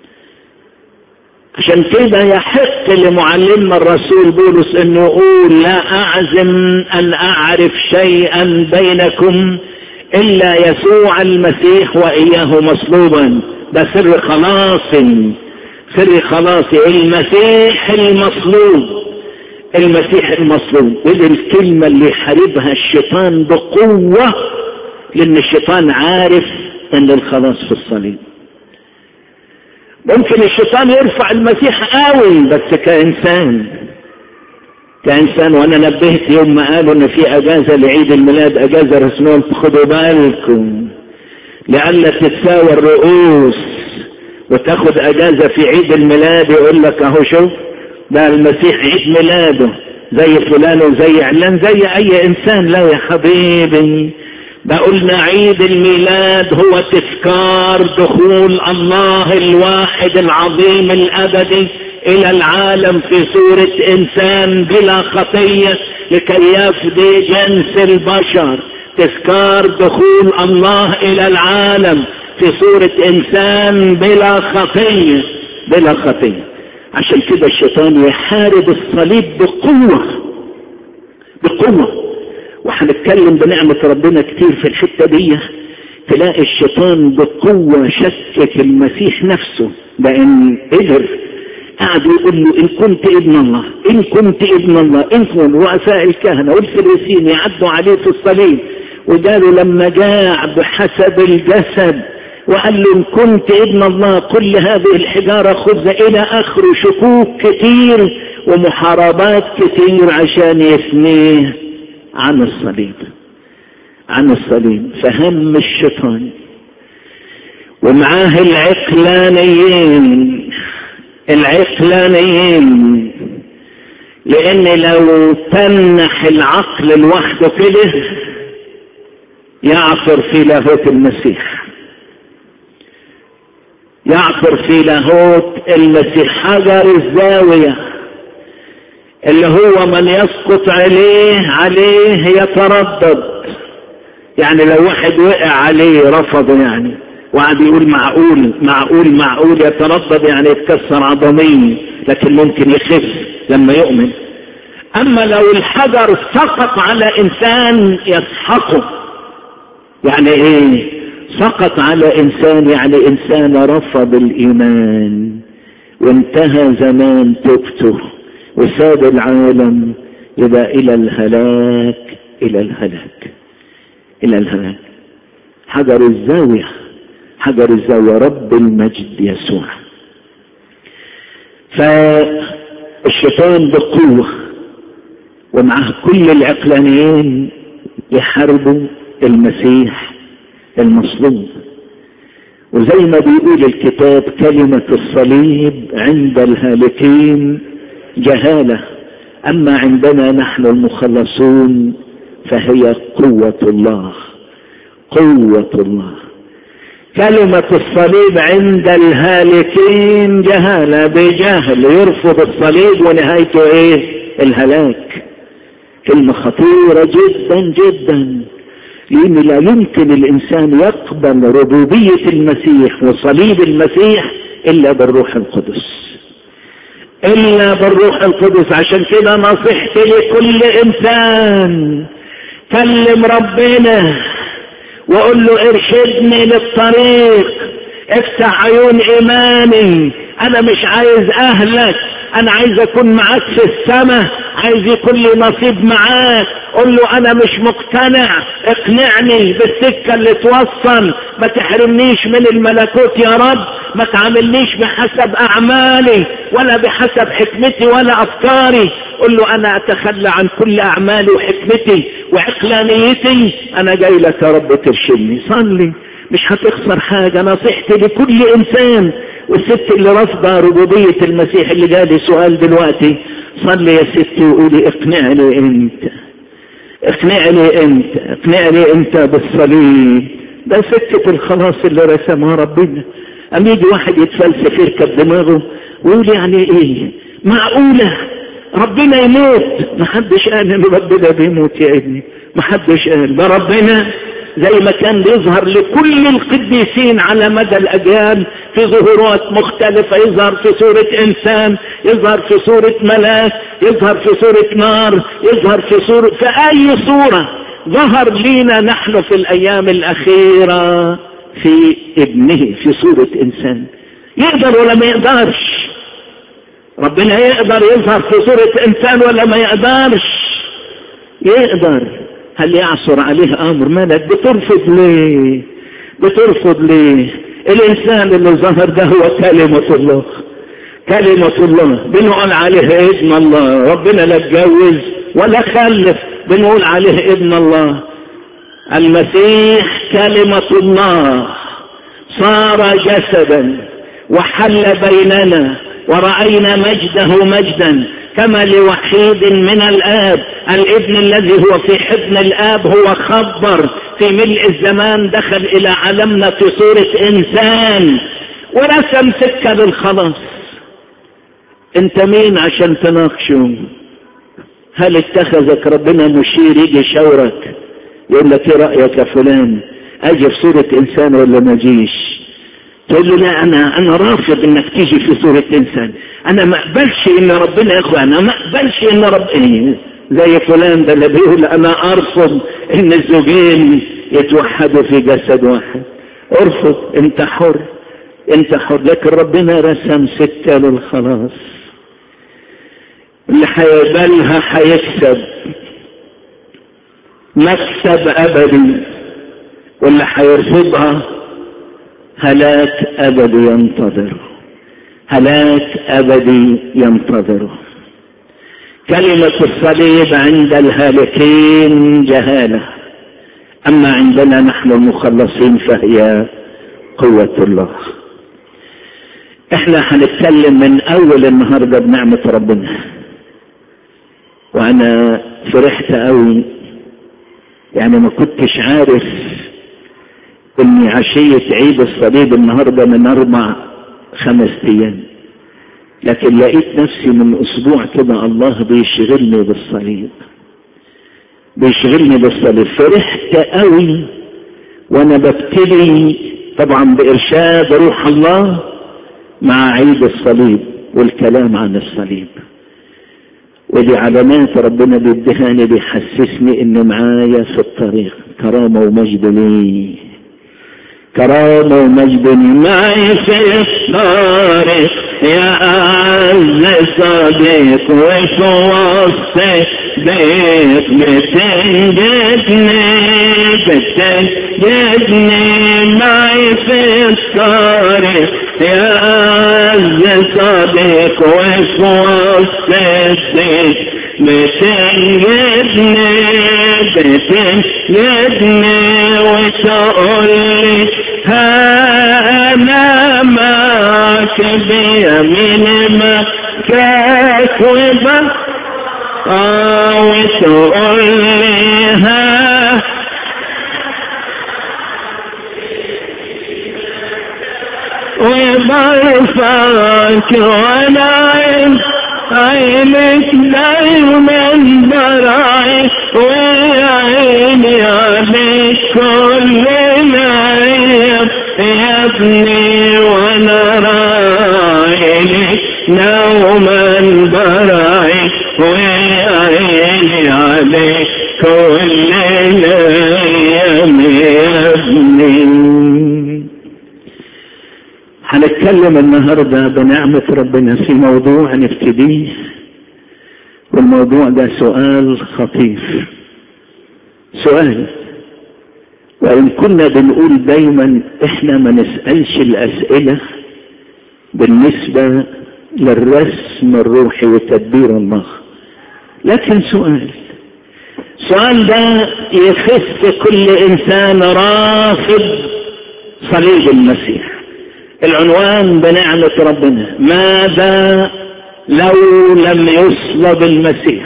عشان كده يحق لمعلمنا الرسول بولس انه يقول لا اعزم ان اعرف شيئا بينكم الا يسوع المسيح واياه مصلوبا ده سر خلاصي سر خلاصي المسيح المصلوب المسيح المصلوب ودي الكلمة اللي يحاربها الشيطان بقوة لان الشيطان عارف ان الخلاص في الصليب ممكن الشيطان يرفع المسيح قوي بس كإنسان كإنسان وأنا نبهت يوم ما قالوا إن في أجازة لعيد الميلاد أجازة رسمية خدوا بالكم لئلا تتساوى الرؤوس وتاخد أجازة في عيد الميلاد يقول لك أهو شوف ده المسيح عيد ميلاده زي فلان وزي علان زي أي إنسان لا يا حبيبي ده قلنا عيد الميلاد هو تذكار دخول الله الواحد العظيم الابدي الى العالم في صورة انسان بلا خطية لكي يفدي جنس البشر تذكار دخول الله الى العالم في صورة انسان بلا خطية بلا خطية عشان كده الشيطان يحارب الصليب بقوة بقوة وهنتكلم بنعمة ربنا كتير في الحتة دي تلاقي الشيطان بقوة شكك المسيح نفسه لأن قدر قعد يقول له إن كنت ابن الله إن كنت ابن الله إن كنت رؤساء الكهنة والفريسين يعدوا عليه في الصليب وقالوا لما جاع بحسب الجسد وقال له إن كنت ابن الله كل هذه الحجارة خبز إلى آخره شكوك كتير ومحاربات كتير عشان يثنيه عن الصليب عن الصليب فهم الشيطان ومعاه العقلانيين العقلانيين لان لو تنح العقل لوحده كده يعثر في لاهوت المسيح يعثر في لاهوت المسيح حجر الزاويه اللي هو من يسقط عليه عليه يتردد يعني لو واحد وقع عليه رفضه يعني وقعد يقول معقول معقول معقول يتردد يعني يتكسر عظميا لكن ممكن يخف لما يؤمن اما لو الحجر سقط على انسان يسحقه يعني ايه سقط على انسان يعني انسان رفض الايمان وانتهى زمان توبته وساد العالم يبقى الى الهلاك الى الهلاك الى الهلاك حجر الزاوية حجر الزاوية رب المجد يسوع فالشيطان بقوة ومعه كل العقلانيين يحاربوا المسيح المصلوب وزي ما بيقول الكتاب كلمة الصليب عند الهالكين جهالة أما عندنا نحن المخلصون فهي قوة الله قوة الله كلمة الصليب عند الهالكين جهالة بجهل يرفض الصليب ونهايته ايه الهلاك كلمة خطيرة جدا جدا لأن لا يمكن الإنسان يقبل ربوبية المسيح وصليب المسيح إلا بالروح القدس إلا بالروح القدس عشان كده نصيحتي لكل إنسان كلم ربنا وقول له ارشدني للطريق افتح عيون ايماني انا مش عايز اهلك انا عايز اكون معاك في السماء عايز يكون لي نصيب معاك قول له انا مش مقتنع اقنعني بالسكة اللي توصل ما تحرمنيش من الملكوت يا رب ما تعاملنيش بحسب اعمالي ولا بحسب حكمتي ولا افكاري قل له انا اتخلى عن كل اعمالي وحكمتي وعقلانيتي انا جاي لك يا رب ترشدني صلي مش هتخسر حاجة نصيحتي لكل انسان والست اللي رافضة ربوبية المسيح اللي جالي سؤال دلوقتي صلي يا ستي وقولي اقنعني انت اقنعني انت اقنعني انت بالصليب ده سكة الخلاص اللي رسمها ربنا أم يجي واحد يتفلسف يركب دماغه ويقول يعني ايه معقولة ربنا يموت محدش قال ان ربنا بيموت يا ابني محدش قال ده ربنا زي ما كان بيظهر لكل القديسين على مدى الأجيال في ظهورات مختلفة يظهر في صورة إنسان يظهر في صورة ملاك يظهر في صورة نار يظهر في صورة في أي صورة ظهر لينا نحن في الأيام الأخيرة في ابنه في صورة إنسان يقدر ولا ما يقدرش ربنا يقدر يظهر في صورة إنسان ولا ما يقدرش يقدر هل يعصر عليه امر مالك بترفض ليه بترفض ليه الانسان اللي ظهر ده هو كلمة الله كلمة الله بنقول عليه ابن الله ربنا لا اتجوز ولا خلف بنقول عليه ابن الله المسيح كلمة الله صار جسدا وحل بيننا ورأينا مجده مجدا كما لوحيد من الآب الابن الذي هو في حضن الآب هو خبر في ملء الزمان دخل إلى عالمنا في صورة إنسان ورسم سكة للخلاص انت مين عشان تناقشه هل اتخذك ربنا مشير يجي يشاورك يقول لك ايه رأيك يا فلان اجي في صورة انسان ولا ما اجيش تقول له لا انا انا رافض انك تيجي في صورة انسان انا ما اقبلش ان ربنا يا اخوان انا ما اقبلش ان رب إيه زي فلان ده اللي بيقول انا ارفض ان الزوجين يتوحدوا في جسد واحد ارفض انت حر انت حر لكن ربنا رسم سكة للخلاص اللي هيقبلها هيكسب مكسب ابدي واللي هيرفضها هلاك ابدي ينتظره هلاك ابدي ينتظره كلمة الصليب عند الهالكين جهالة اما عندنا نحن المخلصين فهي قوة الله احنا هنتكلم من اول النهاردة بنعمة ربنا وانا فرحت قوي يعني ما كنتش عارف اني عشية عيد الصليب النهاردة من اربع خمس ايام لكن لقيت نفسي من اسبوع كده الله بيشغلني بالصليب بيشغلني بالصليب فرحت قوي وانا ببتلي طبعا بارشاد روح الله مع عيد الصليب والكلام عن الصليب ودي علامات ربنا بيدهاني بيحسسني ان معايا في الطريق كرامة ومجد لي كرامة ومجد معي في الطريق يا أعز صديق وفي وسط بيت بتنجدني بتنجدني معي في الطريق يا أعز عز صديق وفي وسط الدين بتنجدني بتنجدني وتقول لي ها انا معك بيمين مكاك وبك اه وتقول لي ها وبرفعك وانا عين عينك دايما براعي وعيني عليك كل العيب يا ابني وانا راعينك نوما براعي وعيني عليك كل الايام يا ابني هنتكلم النهاردة بنعمة ربنا في موضوع نبتديه والموضوع ده سؤال خطير سؤال وإن كنا بنقول دايما إحنا ما نسألش الأسئلة بالنسبة للرسم الروحي وتدبير الله لكن سؤال سؤال ده يخص كل إنسان رافض صليب المسيح العنوان بنعمة ربنا ماذا لو لم يصلب المسيح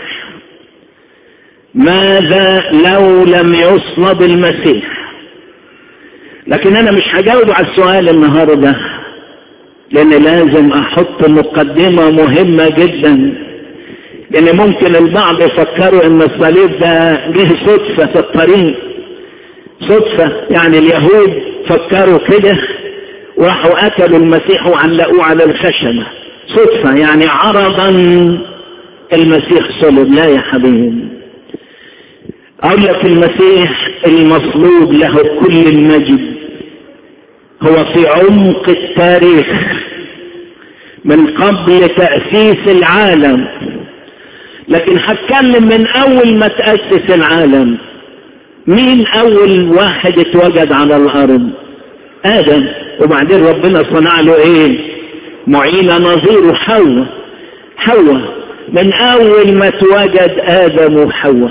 ماذا لو لم يصلب المسيح لكن انا مش هجاوب على السؤال النهاردة لان لازم احط مقدمة مهمة جدا لان ممكن البعض يفكروا ان الصليب ده جه صدفة في الطريق صدفة يعني اليهود فكروا كده وراحوا اكلوا المسيح وعلقوه على الخشبة صدفة يعني عرضا المسيح صلب لا يا حبيبي اقول لك المسيح المصلوب له كل المجد هو في عمق التاريخ من قبل تأسيس العالم لكن هتكلم من اول ما تأسس العالم مين اول واحد اتوجد على الارض ادم وبعدين ربنا صنع له ايه معينة نظيره حواء حواء من اول ما اتوجد ادم وحواء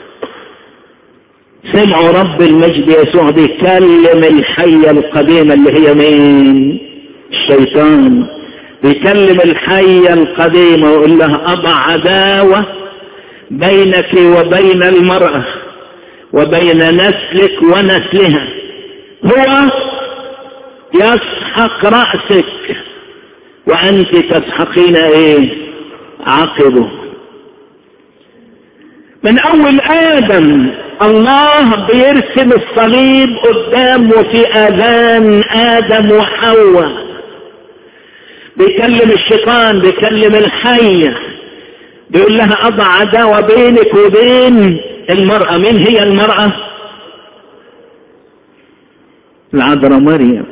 سمعوا رب المجد يسوع بيكلم الحية القديمة اللي هي مين الشيطان بيكلم الحية القديمة ويقول لها أضع عداوة بينك وبين المرأة وبين نسلك ونسلها هو يسحق رأسك وأنت تسحقين إيه عقبه من أول آدم الله بيرسم الصليب قدام وفي آذان آدم وحواء بيكلم الشيطان بيكلم الحية بيقول لها أضع عداوة بينك وبين المرأة مين هي المرأة العذراء مريم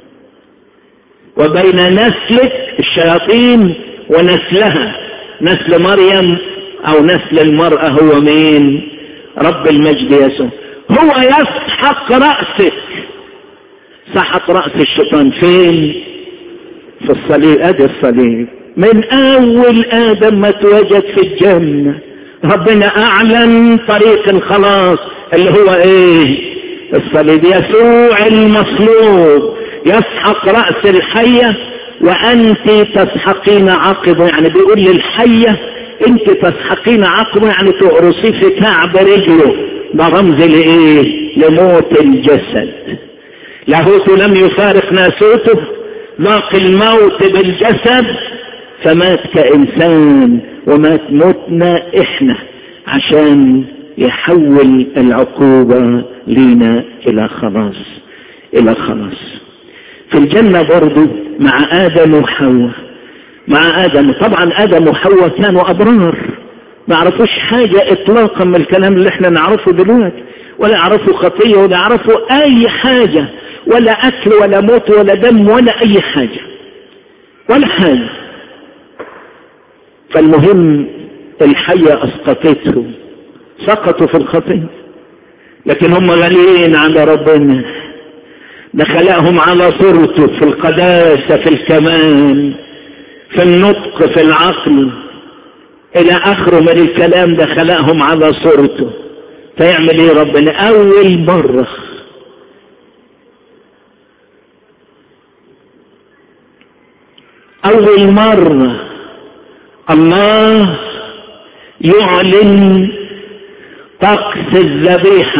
وبين نسلك الشياطين ونسلها نسل مريم او نسل المرأة هو مين رب المجد يسوع هو يسحق رأسك سحق رأس الشيطان فين في الصليب ادي الصليب من اول ادم ما اتوجد في الجنة ربنا اعلن طريق الخلاص اللي هو ايه الصليب يسوع المصلوب يسحق رأس الحية وانت تسحقين عقبه يعني بيقول للحية انت تسحقين عقبه يعني تقرصيه في كعب رجله ده رمز لايه لموت الجسد لاهوت لم يفارق ناسوته ذاق الموت بالجسد فمات كإنسان ومات موتنا إحنا عشان يحول العقوبة لينا إلى خلاص إلى خلاص في الجنة برضو مع آدم وحواء مع آدم طبعا آدم وحواء كانوا أبرار ما عرفوش حاجة إطلاقا من الكلام اللي احنا نعرفه دلوقتي ولا يعرفوا خطية ولا يعرفوا أي حاجة ولا أكل ولا موت ولا دم ولا أي حاجة ولا حاجة فالمهم الحية أسقطتهم سقطوا في الخطية لكن هم غاليين على ربنا ده خلقهم على صورته في القداسة في الكمال في النطق في العقل الى اخره من الكلام ده خلقهم على صورته فيعمل ايه ربنا اول مرة اول مرة الله يعلن طقس الذبيحة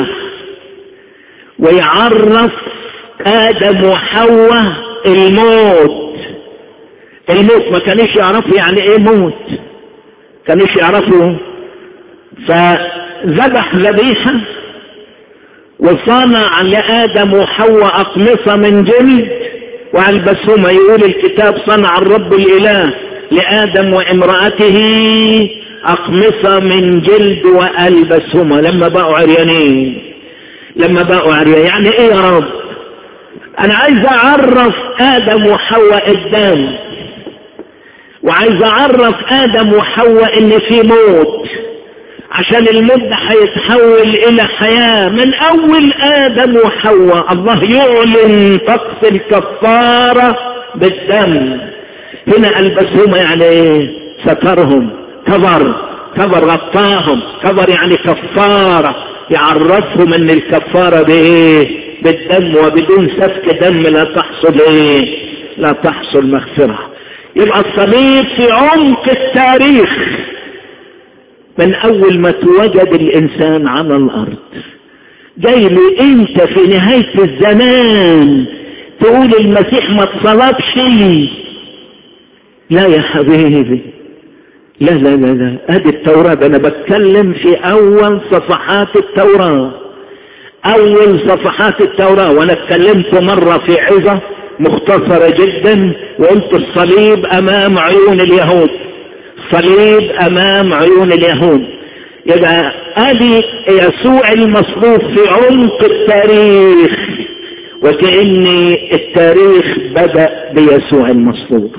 ويعرف ادم وحواء الموت الموت ما كانوش يعرفوا يعني ايه موت كانوش يعرفوا فذبح ذبيحة وصنع لآدم وحواء أقمصة من جلد وألبسهما يقول الكتاب صنع الرب الإله لآدم وامرأته أقمصة من جلد وألبسهما لما بقوا عريانين لما بقوا عريانين يعني إيه يا رب أنا عايز أعرف آدم وحواء الدم وعايز اعرف ادم وحواء ان في موت عشان الموت ده هيتحول الى حياة من اول ادم وحواء الله يعلن طقس الكفارة بالدم هنا البسهما يعني ايه سترهم كبر كبر غطاهم كبر يعني كفارة يعرفهم ان الكفارة بايه بالدم وبدون سفك دم لا تحصل ايه لا تحصل مغفره يبقى الصليب في عمق التاريخ من اول ما توجد الانسان على الارض جاي لي انت في نهاية الزمان تقول المسيح ما اتصلبش لا يا حبيبي لا لا لا لا ادي التوراة ده انا بتكلم في اول صفحات التوراة اول صفحات التوراة وانا اتكلمت مرة في عظة مختصرة جدا وقلت الصليب امام عيون اليهود صليب امام عيون اليهود يبقى ادي يسوع المصلوب في عمق التاريخ وكأن التاريخ بدأ بيسوع المصلوب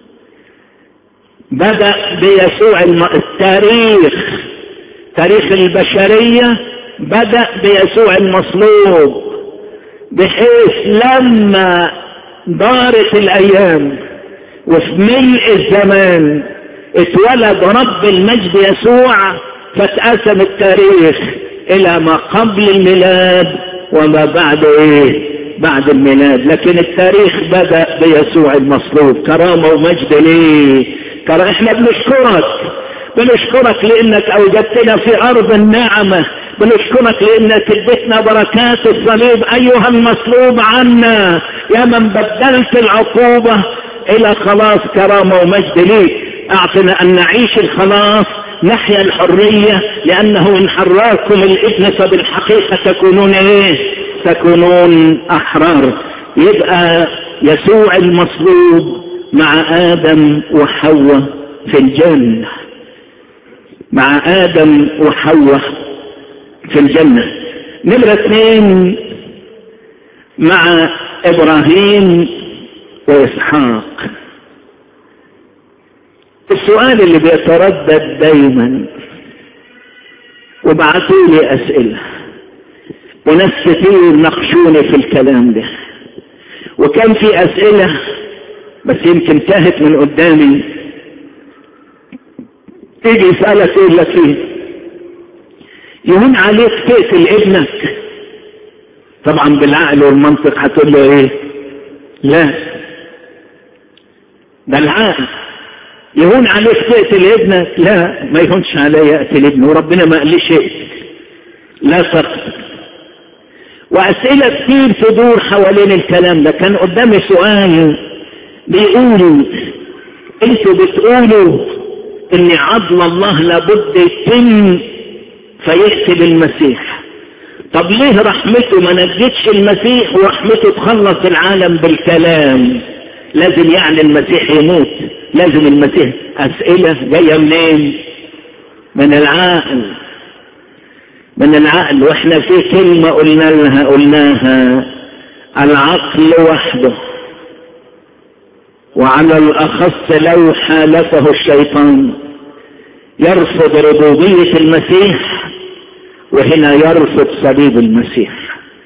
بدأ بيسوع الم... التاريخ تاريخ البشرية بدأ بيسوع المصلوب بحيث لما دارت الايام وفي ملء الزمان اتولد رب المجد يسوع فاتقسم التاريخ الى ما قبل الميلاد وما بعد ايه بعد الميلاد لكن التاريخ بدأ بيسوع المصلوب كرامة ومجد ليه كرا... احنا بنشكرك بنشكرك لانك اوجدتنا في ارض النعمة بنشكرك لانك اديتنا بركات الصليب ايها المصلوب عنا يا من بدلت العقوبة الى خلاص كرامة ومجد ليك اعطنا ان نعيش الخلاص نحيا الحرية لانه ان حراكم الابن فبالحقيقة تكونون ايه تكونون احرار يبقى يسوع المصلوب مع ادم وحواء في الجنة مع ادم وحواء في الجنة نمرة اثنين مع ابراهيم واسحاق السؤال اللي بيتردد دايما وبعتوا لي اسئلة وناس كتير ناقشوني في الكلام ده وكان في اسئلة بس يمكن تاهت من قدامي تيجي يسألك يقول لك ايه يهون عليك تقتل ابنك طبعا بالعقل والمنطق هتقول له ايه لا ده العقل يهون عليك تقتل ابنك لا ما يهونش علي اقتل ابني وربنا ما قاليش اقتل لا تقتل واسئلة كتير تدور حوالين الكلام ده كان قدامي سؤال بيقولوا انتوا بتقولوا ان عدل الله لابد يتم فيقتل المسيح طب ليه رحمته ما نجتش المسيح ورحمته تخلص العالم بالكلام لازم يعني المسيح يموت لازم المسيح اسئلة جاية منين من العقل من العقل واحنا في كلمة قلنا لها قلناها العقل وحده وعلى الأخص لو حالفه الشيطان يرفض ربوبية المسيح وهنا يرفض صليب المسيح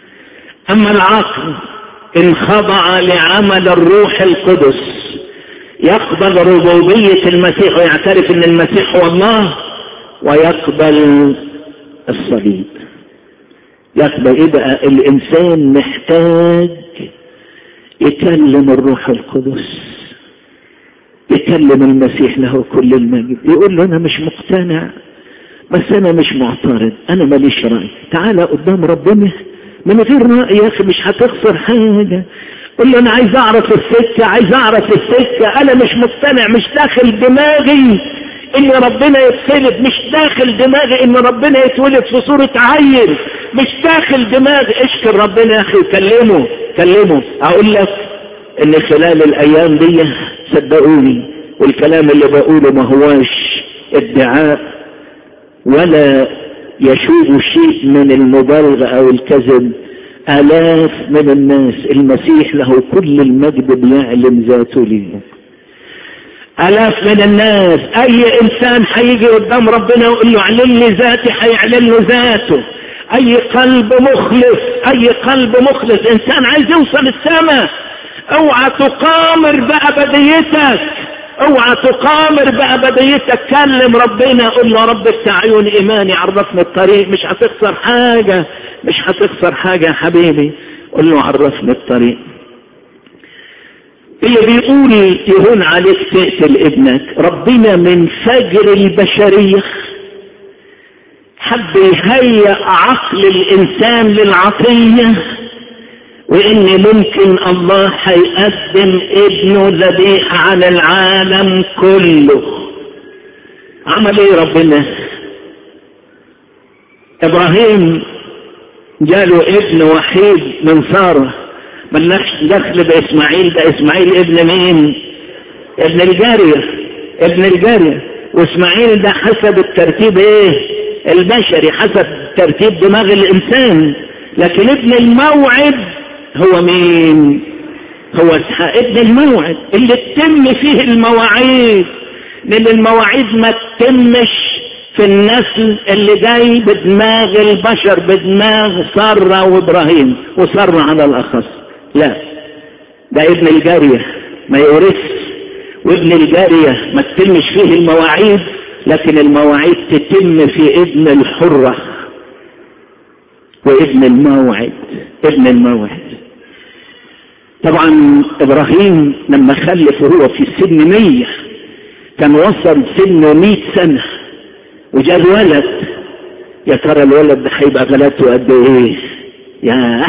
أما العقل إن خضع لعمل الروح القدس يقبل ربوبية المسيح ويعترف ان المسيح هو الله ويقبل الصليب يقبل يبقى الانسان محتاج يكلم الروح القدس يكلم المسيح له كل المجد يقول له انا مش مقتنع بس انا مش معترض انا ماليش رأي تعالى قدام ربنا من غير رأي يا اخي مش هتخسر حاجة قل له انا عايز اعرف السكة عايز اعرف السكة انا مش مقتنع مش داخل دماغي ان ربنا يتولد مش داخل دماغي ان ربنا يتولد في صورة عيل مش داخل دماغي اشكر ربنا يا اخي كلمه كلمه اقول لك ان خلال الايام دي صدقوني والكلام اللي بقوله ما هواش ادعاء ولا يشوب شيء من المبالغة او الكذب الاف من الناس المسيح له كل المجد بيعلم ذاته ليهم الاف من الناس اي انسان هيجي قدام ربنا ويقول له اعلن لي ذاتي هيعلن له ذاته اي قلب مخلص اي قلب مخلص انسان عايز يوصل السماء اوعى تقامر بابديتك اوعى تقامر بابديتك كلم ربنا قول له رب افتح عيون ايماني عرفني الطريق مش هتخسر حاجة مش هتخسر حاجة يا حبيبي قول له عرفني الطريق اللي بيقول يهون عليك تقتل ابنك ربنا من فجر البشرية حب يهيئ عقل الانسان للعطية وان ممكن الله هيقدم ابنه ذبيحة على العالم كله عمل ايه ربنا ابراهيم جاله ابن وحيد من ساره ملناش دخل باسماعيل ده اسماعيل ابن مين ابن الجارية ابن الجارية واسماعيل ده حسب الترتيب ايه البشري حسب ترتيب دماغ الانسان لكن ابن الموعد هو مين هو اسحاق ابن الموعد اللي تتم فيه المواعيد لان المواعيد ما تتمش في النسل اللي جاي بدماغ البشر بدماغ سارة وابراهيم وسارة على الاخص لا ده ابن الجارية ما يورث وابن الجارية ما تتمش فيه المواعيد لكن المواعيد تتم في ابن الحرة وابن الموعد ابن الموعد طبعا ابراهيم لما خلف وهو في سن مية كان وصل سن مئة سنة وجاب ولد يا ترى الولد ده هيبقى غلطه قد ايه يا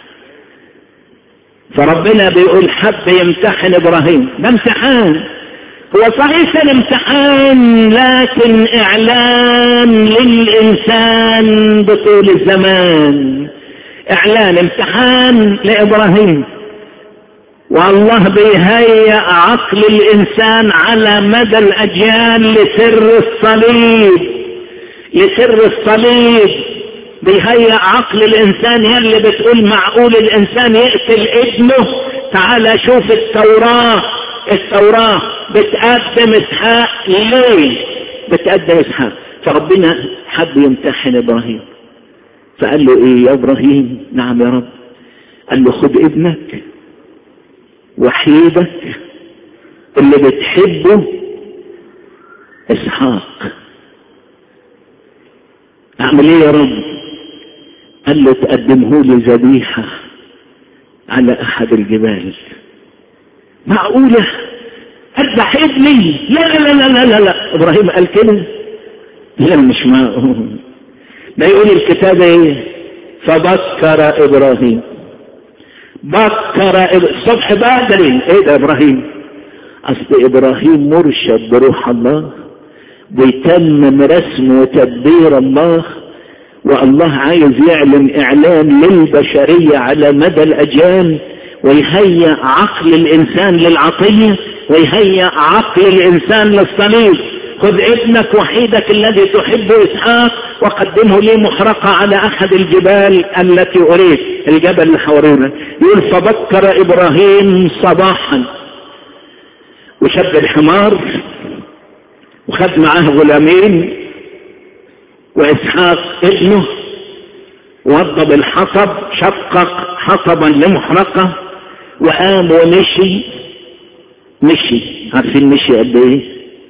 فربنا بيقول حب يمتحن ابراهيم ده امتحان هو صحيح كان امتحان لكن اعلان للانسان بطول الزمان اعلان امتحان لابراهيم والله بيهيئ عقل الانسان على مدى الاجيال لسر الصليب لسر الصليب بيهيئ عقل الانسان يلي بتقول معقول الانسان يقتل ابنه تعال شوف التوراة التوراة بتقدم اسحاق ليه بتقدم اسحاق فربنا حب يمتحن ابراهيم فقال له ايه يا ابراهيم نعم يا رب قال له خد ابنك وحيدك اللي بتحبه اسحاق اعمل ايه يا رب قال له تقدمه لي ذبيحة على احد الجبال معقولة اذبح ابني لا لا لا لا لا لا ابراهيم قال كده لا مش معقول ده يقول الكتاب ايه فبكر ابراهيم بكر الصبح بدري ايه ده ابراهيم اصل ابراهيم مرشد بروح الله بيتمم رسم وتدبير الله والله عايز يعلن اعلان للبشرية على مدى الاجيال ويهيئ عقل الانسان للعطية ويهيئ عقل الانسان للصليب خذ ابنك وحيدك الذي تحبه اسحاق وقدمه لي محرقة على احد الجبال التي اريد الجبل اللي حوالينا يقول فبكر ابراهيم صباحا وشد الحمار وخد معاه غلامين واسحاق ابنه وضب الحطب شقق حطبا لمحرقة وقام ومشي مشي عارفين مشي قد ايه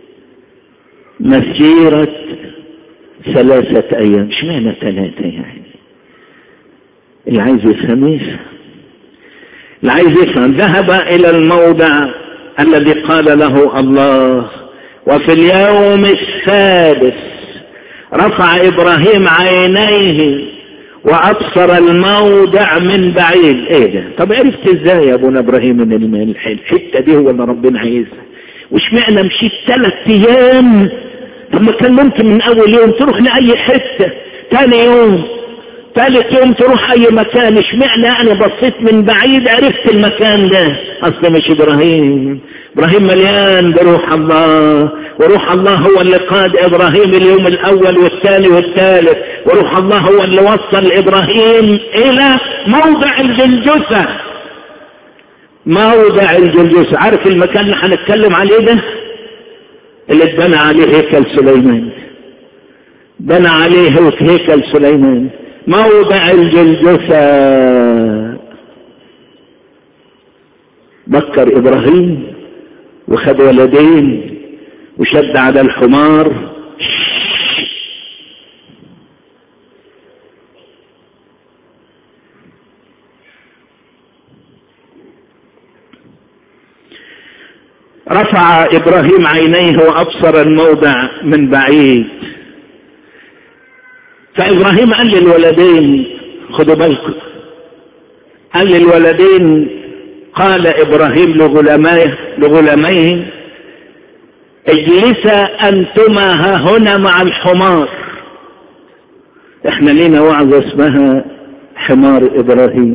مسيرة ثلاثة ايام اشمعنى ثلاثة يعني اللي عايز يفهم يفهم اللي عايز يفهم ذهب الى الموضع الذي قال له الله وفي اليوم السادس رفع ابراهيم عينيه وابصر الموضع من بعيد ايه ده طب عرفت ازاي يا ابونا ابراهيم ان الحته دي هو اللي ربنا عايزها وش معنى مشيت ثلاث ايام طب ما كان ممكن من اول يوم تروح لاي حته ثاني يوم ثالث يوم تروح اي مكان اشمعنى انا بصيت من بعيد عرفت المكان ده اصل مش ابراهيم ابراهيم مليان بروح الله وروح الله هو اللي قاد ابراهيم اليوم الاول والثاني والثالث وروح الله هو اللي وصل ابراهيم الى موضع الجلجثة موضع الجلجثة عارف المكان اللي هنتكلم عليه ده اللي اتبنى عليه هيكل سليمان بنى عليه هيكل سليمان موضع الجلجثة بكر ابراهيم وخد ولدين وشد على الحمار رفع ابراهيم عينيه وابصر الموضع من بعيد فابراهيم قال للولدين خدوا بالكم قال للولدين قال ابراهيم لغلاميه لغلاميه اجلسا انتما ها هنا مع الحمار احنا لينا وعظة اسمها حمار ابراهيم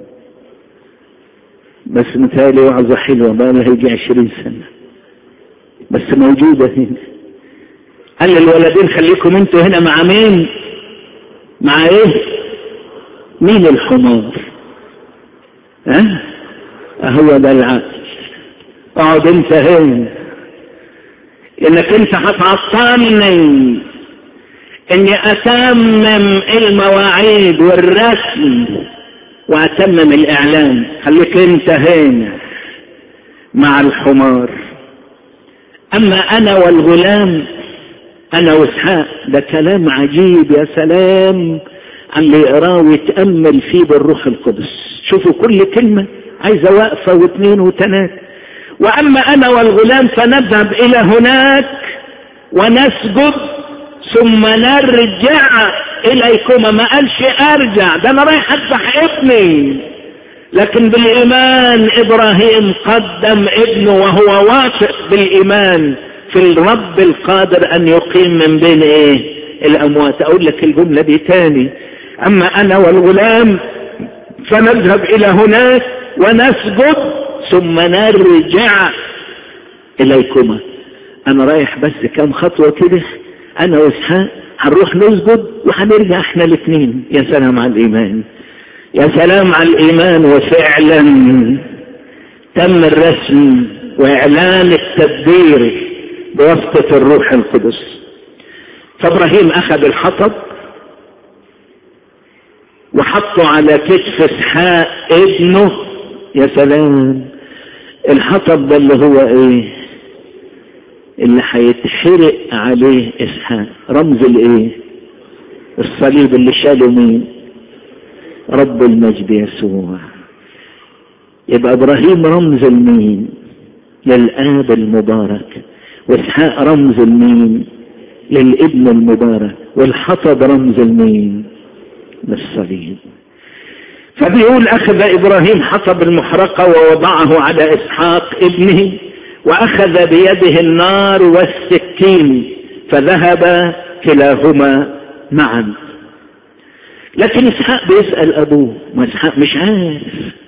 بس متهيألي وعظة حلوة بقى لها يجي عشرين سنة بس موجودة هنا قال للولدين خليكم انتوا هنا مع مين مع ايه مين الحمار ها هو ده العقل اقعد انت هنا انك انت هتعطلني اني اتمم المواعيد والرسم واتمم الاعلان خليك انت هنا مع الحمار اما انا والغلام انا واسحاق ده كلام عجيب يا سلام عن اللي يقراه ويتامل فيه بالروح القدس شوفوا كل كلمه عايزه وقفه واثنين وثلاثه واما انا والغلام فنذهب الى هناك ونسجد ثم نرجع اليكما ما قالش ارجع ده انا رايح اذبح ابني لكن بالايمان ابراهيم قدم ابنه وهو واثق بالايمان في الرب القادر ان يقيم من بين ايه الاموات اقول لك الجمله دي تاني اما انا والغلام فنذهب الى هناك ونسجد ثم نرجع اليكما انا رايح بس كام خطوه كده انا واسحاق هنروح نسجد وهنرجع احنا الاثنين يا سلام على الايمان يا سلام على الايمان وفعلا تم الرسم واعلان التدبير بواسطه الروح القدس فابراهيم اخذ الحطب وحطه على كتف اسحاق ابنه يا سلام الحطب ده اللي هو ايه اللي هيتحرق عليه اسحاق رمز الايه الصليب اللي شاله مين رب المجد يسوع يبقى ابراهيم رمز المين للاب المبارك واسحاق رمز المين للابن المبارك والحطب رمز المين للصليب فبيقول اخذ ابراهيم حطب المحرقة ووضعه على اسحاق ابنه واخذ بيده النار والسكين فذهب كلاهما معا لكن اسحاق بيسأل ابوه ما اسحاق مش عارف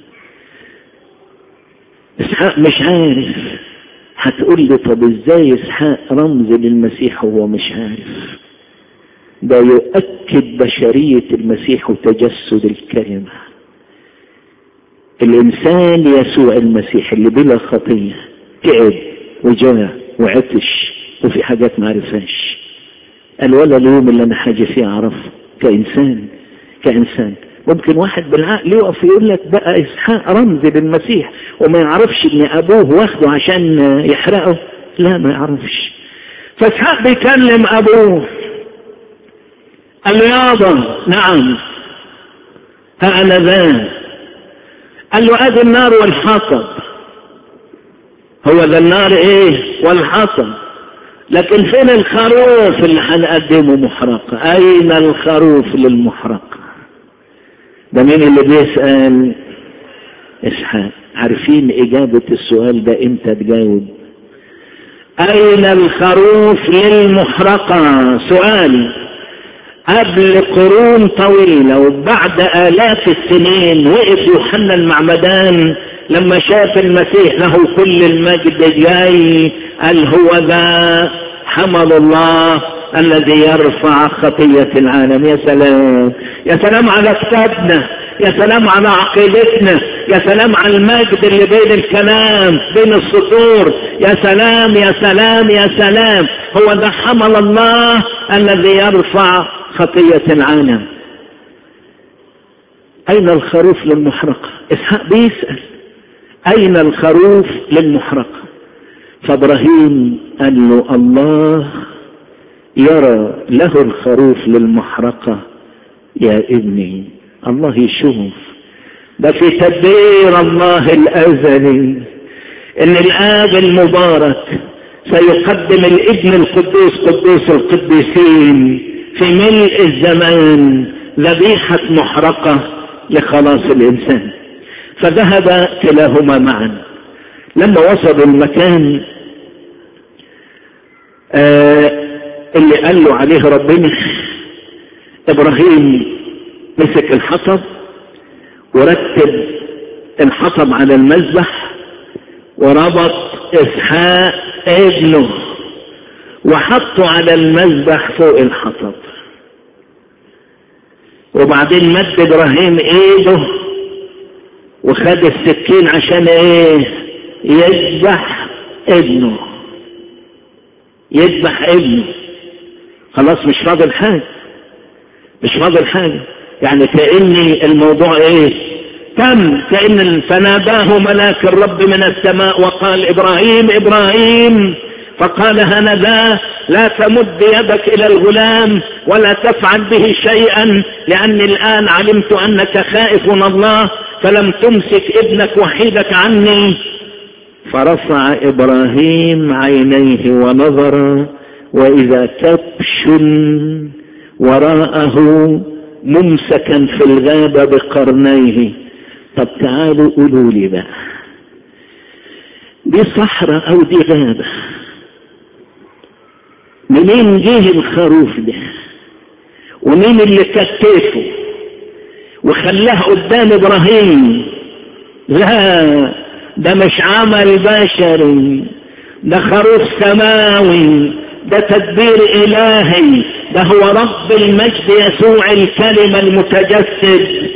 اسحاق مش عارف هتقول لي طب ازاي اسحاق رمز للمسيح وهو مش عارف ده يؤكد بشرية المسيح وتجسد الكلمة الإنسان يسوع المسيح اللي بلا خطية تعب وجاع وعطش وفي حاجات ما عرفهاش قال ولا اليوم اللي أنا حاجة فيه أعرفه كإنسان كإنسان ممكن واحد بالعقل يقف يقول لك بقى اسحاق رمز للمسيح وما يعرفش ان ابوه واخده عشان يحرقه لا ما يعرفش فاسحاق بيكلم ابوه قال له يابا نعم فأنا ذا قال له ادي النار والحطب هو ده النار ايه والحطب لكن فين الخروف اللي هنقدمه محرقة اين الخروف للمحرقة ده مين اللي بيسأل اسحاق عارفين اجابة السؤال ده امتى تجاوب اين الخروف للمحرقة سؤال قبل قرون طويلة وبعد آلاف السنين وقف يوحنا المعمدان لما شاف المسيح له كل المجد جاي قال هو ذا حمل الله الذي يرفع خطية العالم يا سلام يا سلام على كتابنا يا سلام على عقيدتنا يا سلام على المجد اللي بين الكلام بين السطور يا سلام يا سلام يا سلام هو ده حمل الله الذي يرفع خطية العالم أين الخروف للمحرقة إسحاق بيسأل أين الخروف للمحرقة فإبراهيم قال له الله يرى له الخروف للمحرقة يا ابني الله يشوف ده في تدبير الله الأزلي إن الآب المبارك سيقدم الابن القدوس قدوس القديسين في ملء الزمان ذبيحة محرقة لخلاص الإنسان فذهب كلاهما معا لما وصلوا المكان آه اللي قال له عليه ربنا ابراهيم مسك الحطب ورتب الحطب على المذبح وربط اسحاق ابنه وحطه على المذبح فوق الحطب وبعدين مد ابراهيم ايده وخد السكين عشان ايه يذبح ابنه يذبح ابنه خلاص مش فاضل حاجة مش فاضل حاجة يعني كأني الموضوع ايه تم كأن فناداه ملاك الرب من السماء وقال ابراهيم ابراهيم فقال هنذا لا تمد يدك الى الغلام ولا تفعل به شيئا لاني الان علمت انك خائف من الله فلم تمسك ابنك وحيدك عني فرفع ابراهيم عينيه ونظر واذا كبش وراءه ممسكا في الغابه بقرنيه طب تعالوا قولوا لي بقى دي صحراء او دي غابه منين جه الخروف ده ومين اللي كتفه وخلاه قدام ابراهيم لا ده مش عمل بشري ده خروف سماوي ده تدبير الهي ده هو رب المجد يسوع الكلمة المتجسد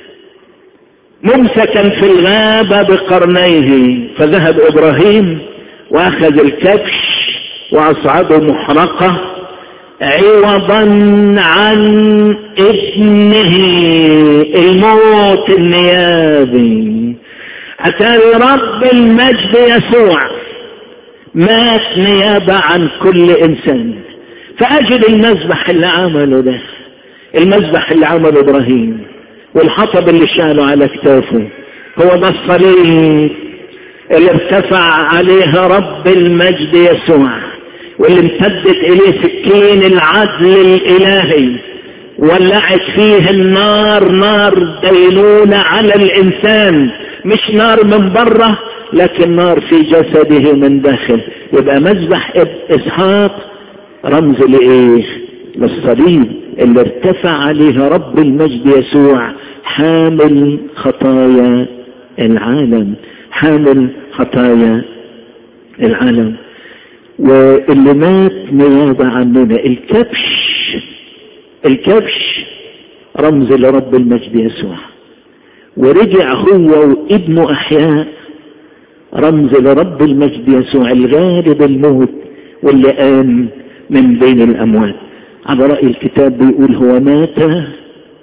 ممسكا في الغابة بقرنيه فذهب ابراهيم واخذ الكبش واصعده محرقة عوضا عن ابنه الموت النيابي اتاري رب المجد يسوع مات نيابة عن كل انسان فاجد المذبح اللي عمله ده المذبح اللي عمله ابراهيم والحطب اللي شاله على كتافه هو ده الصليب اللي ارتفع عليها رب المجد يسوع واللي امتدت اليه سكين العدل الالهي ولعت فيه النار نار دينونة على الانسان مش نار من بره لكن نار في جسده من داخل يبقى مذبح اسحاق رمز لايه للصليب اللي ارتفع عليها رب المجد يسوع حامل خطايا العالم حامل خطايا العالم واللي مات نيابة عننا الكبش الكبش رمز لرب المجد يسوع ورجع هو وابنه أحياء رمز لرب المجد يسوع الغالب الموت واللي قام من بين الأموات على رأي الكتاب بيقول هو مات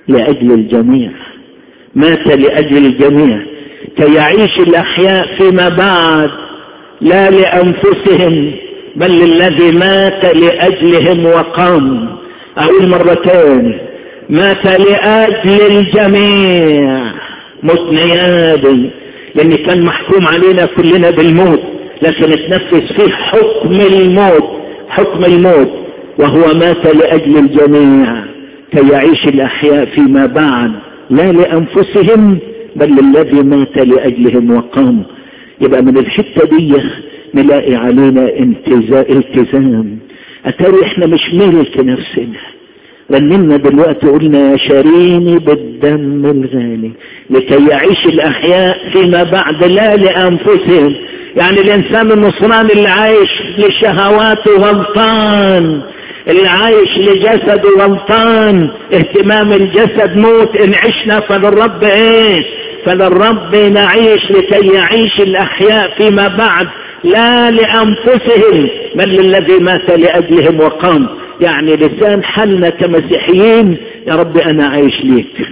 لأجل الجميع مات لأجل الجميع كي يعيش الأحياء فيما بعد لا لأنفسهم بل للذي مات لأجلهم وقام أقول مرتين مات لأجل الجميع موت نيابي لأن كان محكوم علينا كلنا بالموت لكن اتنفذ فيه حكم الموت حكم الموت وهو مات لأجل الجميع كي يعيش الأحياء فيما بعد لا لأنفسهم بل للذي مات لأجلهم وقام يبقى من الحتة دي نلاقي علينا التزام أتاري احنا مش ملك نفسنا رنمنا دلوقتي قلنا يا شاريني بالدم الغالي لكي يعيش الأحياء فيما بعد لا لأنفسهم يعني الإنسان النصراني اللي عايش لشهواته غلطان اللي عايش لجسده غلطان اهتمام الجسد موت ان عشنا فللرب ايه فللرب نعيش لكي يعيش الاحياء فيما بعد لا لانفسهم بل للذي مات لاجلهم وقام يعني لسان حالنا كمسيحيين يا رب انا عايش ليك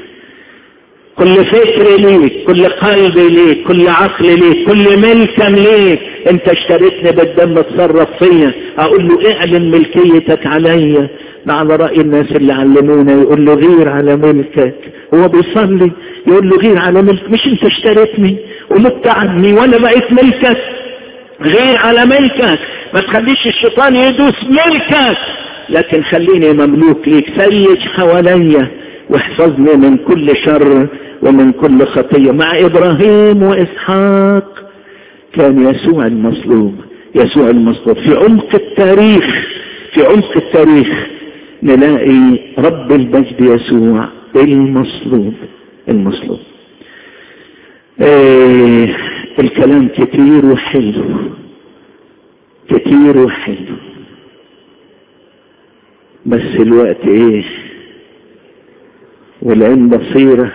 كل فكر ليك كل قلب ليك كل عقل ليك كل ملكا ليك انت اشتريتني بالدم تصرف فيا اقول له اعلن ملكيتك عليا على رأي الناس اللي علمونا يقول له غير على ملكك هو بيصلي يقول له غير على ملك مش انت اشتريتني ومت عني وانا بقيت ملكك غير على ملكك ما تخليش الشيطان يدوس ملكك لكن خليني مملوك ليك سيج حواليا واحفظني من كل شر ومن كل خطية مع إبراهيم وإسحاق كان يسوع المصلوب يسوع المصلوب في عمق التاريخ في عمق التاريخ نلاقي رب المجد يسوع المصلوب المصلوب ايه الكلام كتير وحلو كتير وحلو بس الوقت ايه والعين بصيرة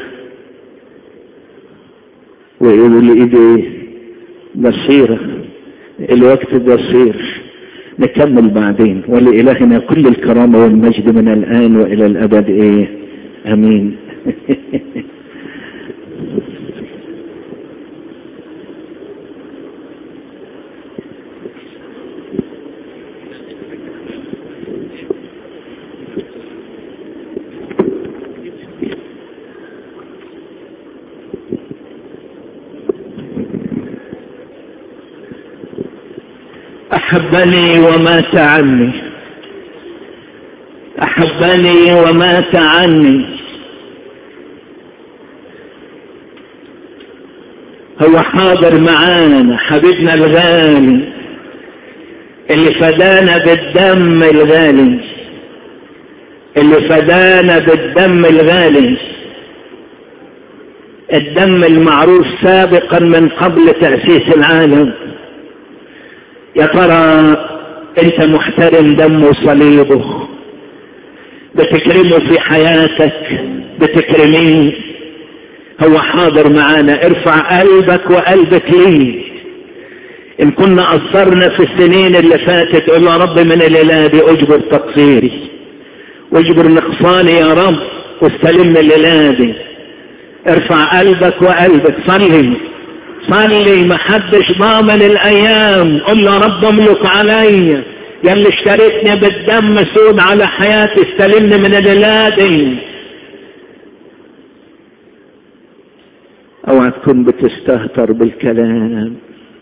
ويقولوا لي ايدي ايه بصيرة الوقت بصير نكمل بعدين ولإلهنا كل الكرامة والمجد من الآن وإلى الأبد إيه أمين أحبني ومات عني أحبني ومات عني هو حاضر معانا حبيبنا الغالي اللي فدانا بالدم الغالي اللي فدانا بالدم الغالي الدم المعروف سابقا من قبل تأسيس العالم يا ترى انت محترم دمه وصليبه بتكرمه في حياتك بتكرميه هو حاضر معانا ارفع قلبك وقلبك ليه ان كنا قصرنا في السنين اللي فاتت قول يا رب من الليله دي اجبر تقصيري واجبر نقصاني يا رب واستلمني الليله دي ارفع قلبك وقلبك صلي صلي ما حدش ضامن الايام قل له رب املك عليا يا اللي اشتريتني بالدم سود على حياتي استلمني من الليلة اوعى تكون بتستهتر بالكلام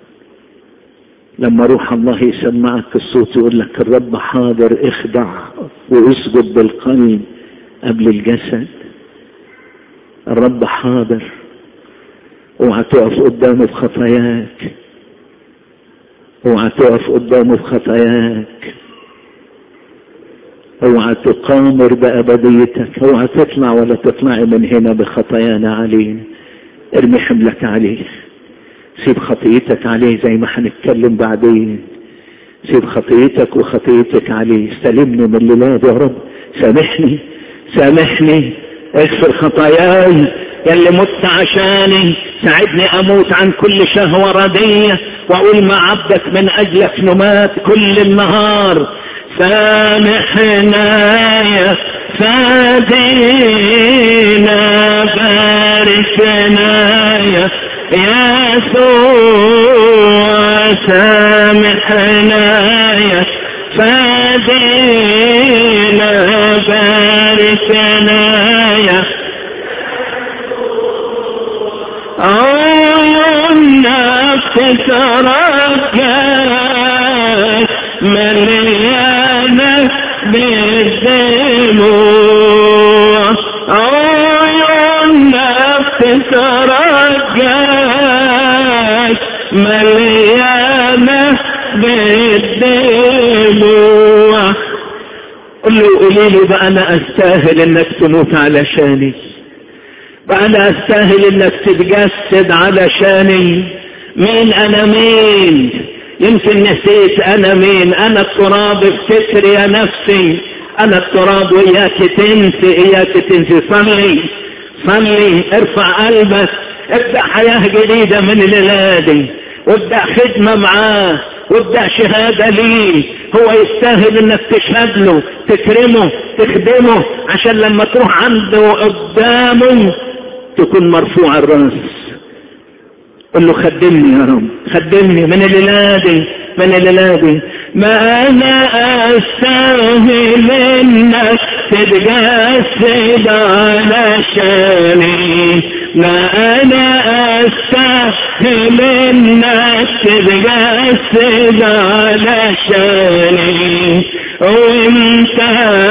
لما روح الله يسمعك الصوت يقول لك الرب حاضر اخضع واسجد بالقلب قبل الجسد الرب حاضر اوعى تقف قدامه بخطاياك اوعى تقف قدامه بخطاياك اوعى تقامر بأبديتك اوعى تطلع ولا تطلعي من هنا بخطايانا علينا ارمي حملك عليه سيب خطيتك عليه زي ما هنتكلم بعدين سيب خطيتك وخطيتك عليه استلمني من الليلة يا رب سامحني سامحني اغفر خطاياي يلي مت عشاني ساعدني اموت عن كل شهوة ردية واقول مع عبدك من اجلك نمات كل النهار سامحنا يا فادينا باركنا يا يسوع سامحنا يا فادينا باركنا يا عيون نفس تركت مليانة بالدموع عيون نفس تركت مليانة بالدموع قل له قولي لي بقى انا استاهل انك تموت علشاني بقى انا استاهل انك تتجسد علشاني مين انا مين يمكن نسيت انا مين انا التراب افتكر يا نفسي انا التراب وياك تنسي اياك تنسي صلي صلي ارفع قلبك ابدأ حياة جديدة من الليلة دي وابدأ خدمة معاه وابدأ شهادة ليه هو يستاهل انك تشهد له تكرمه تخدمه عشان لما تروح عنده قدامه تكون مرفوع الراس قل له خدمني يا رب خدمني من الليلة دي من الليلة دي ما انا استاهل انك تتجسد علشاني ما انا استاهل انك تتجسد علشاني وانت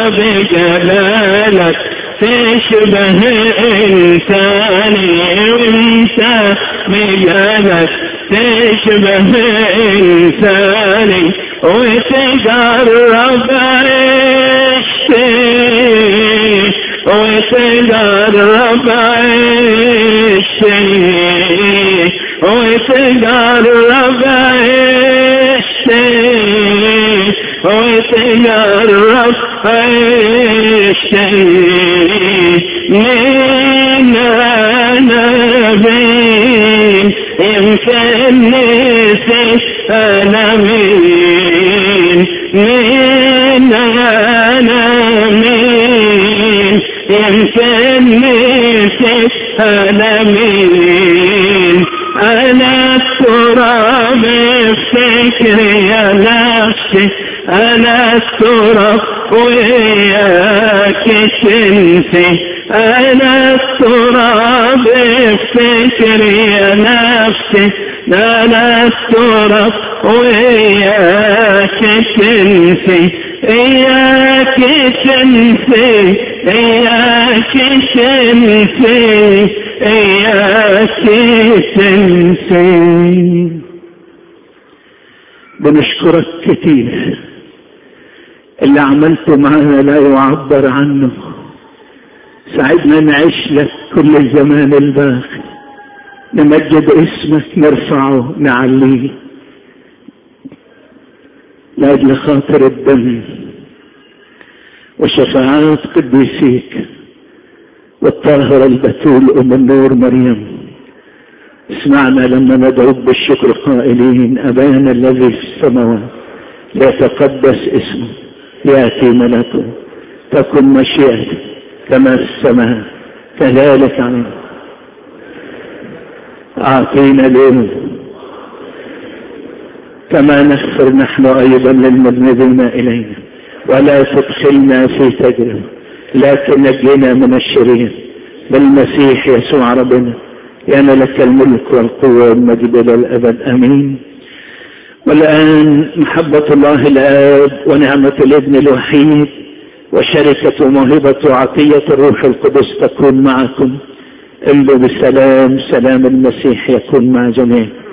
بجلالك تشبه انساني وانت بجلالك تشبه انساني وتجرب عيشتي وتجرب عيشتي وتجرب عيشتي وتجرب عيشتي من انا مين يمكن نسيت انا مين مين انا مين يمكن نسيت انا مين انا التراب افتكر يا نفسي انا التراب وياك تنسي انا التراب افتكر يا نفسي انا التراب وياك تنسي اياك تنسي اياك تنسي اياك تنسي بنشكرك كتير اللي عملته معانا لا يعبر عنه ساعدنا نعيش لك كل الزمان الباقي نمجد اسمك نرفعه نعليه لأجل خاطر الدم وشفاعات قديسيك والطاهرة البتول أم النور مريم اسمعنا لما ندعوك بالشكر قائلين أبانا الذي في السماوات ليتقدس اسمه يأتي ملكه تكن مشيئته كما في السماء كذلك على أعطينا اليوم كما نغفر نحن أيضا للمذنبين إلينا ولا تدخلنا في تجربة لكن نجينا من الشرير بالمسيح يسوع ربنا يانا لك الملك والقوة والمجد إلى الأبد أمين والآن محبة الله الآب ونعمة الابن الوحيد وشركة وموهبة وعطية الروح القدس تكون معكم امضوا بالسلام سلام المسيح يكون مع جميع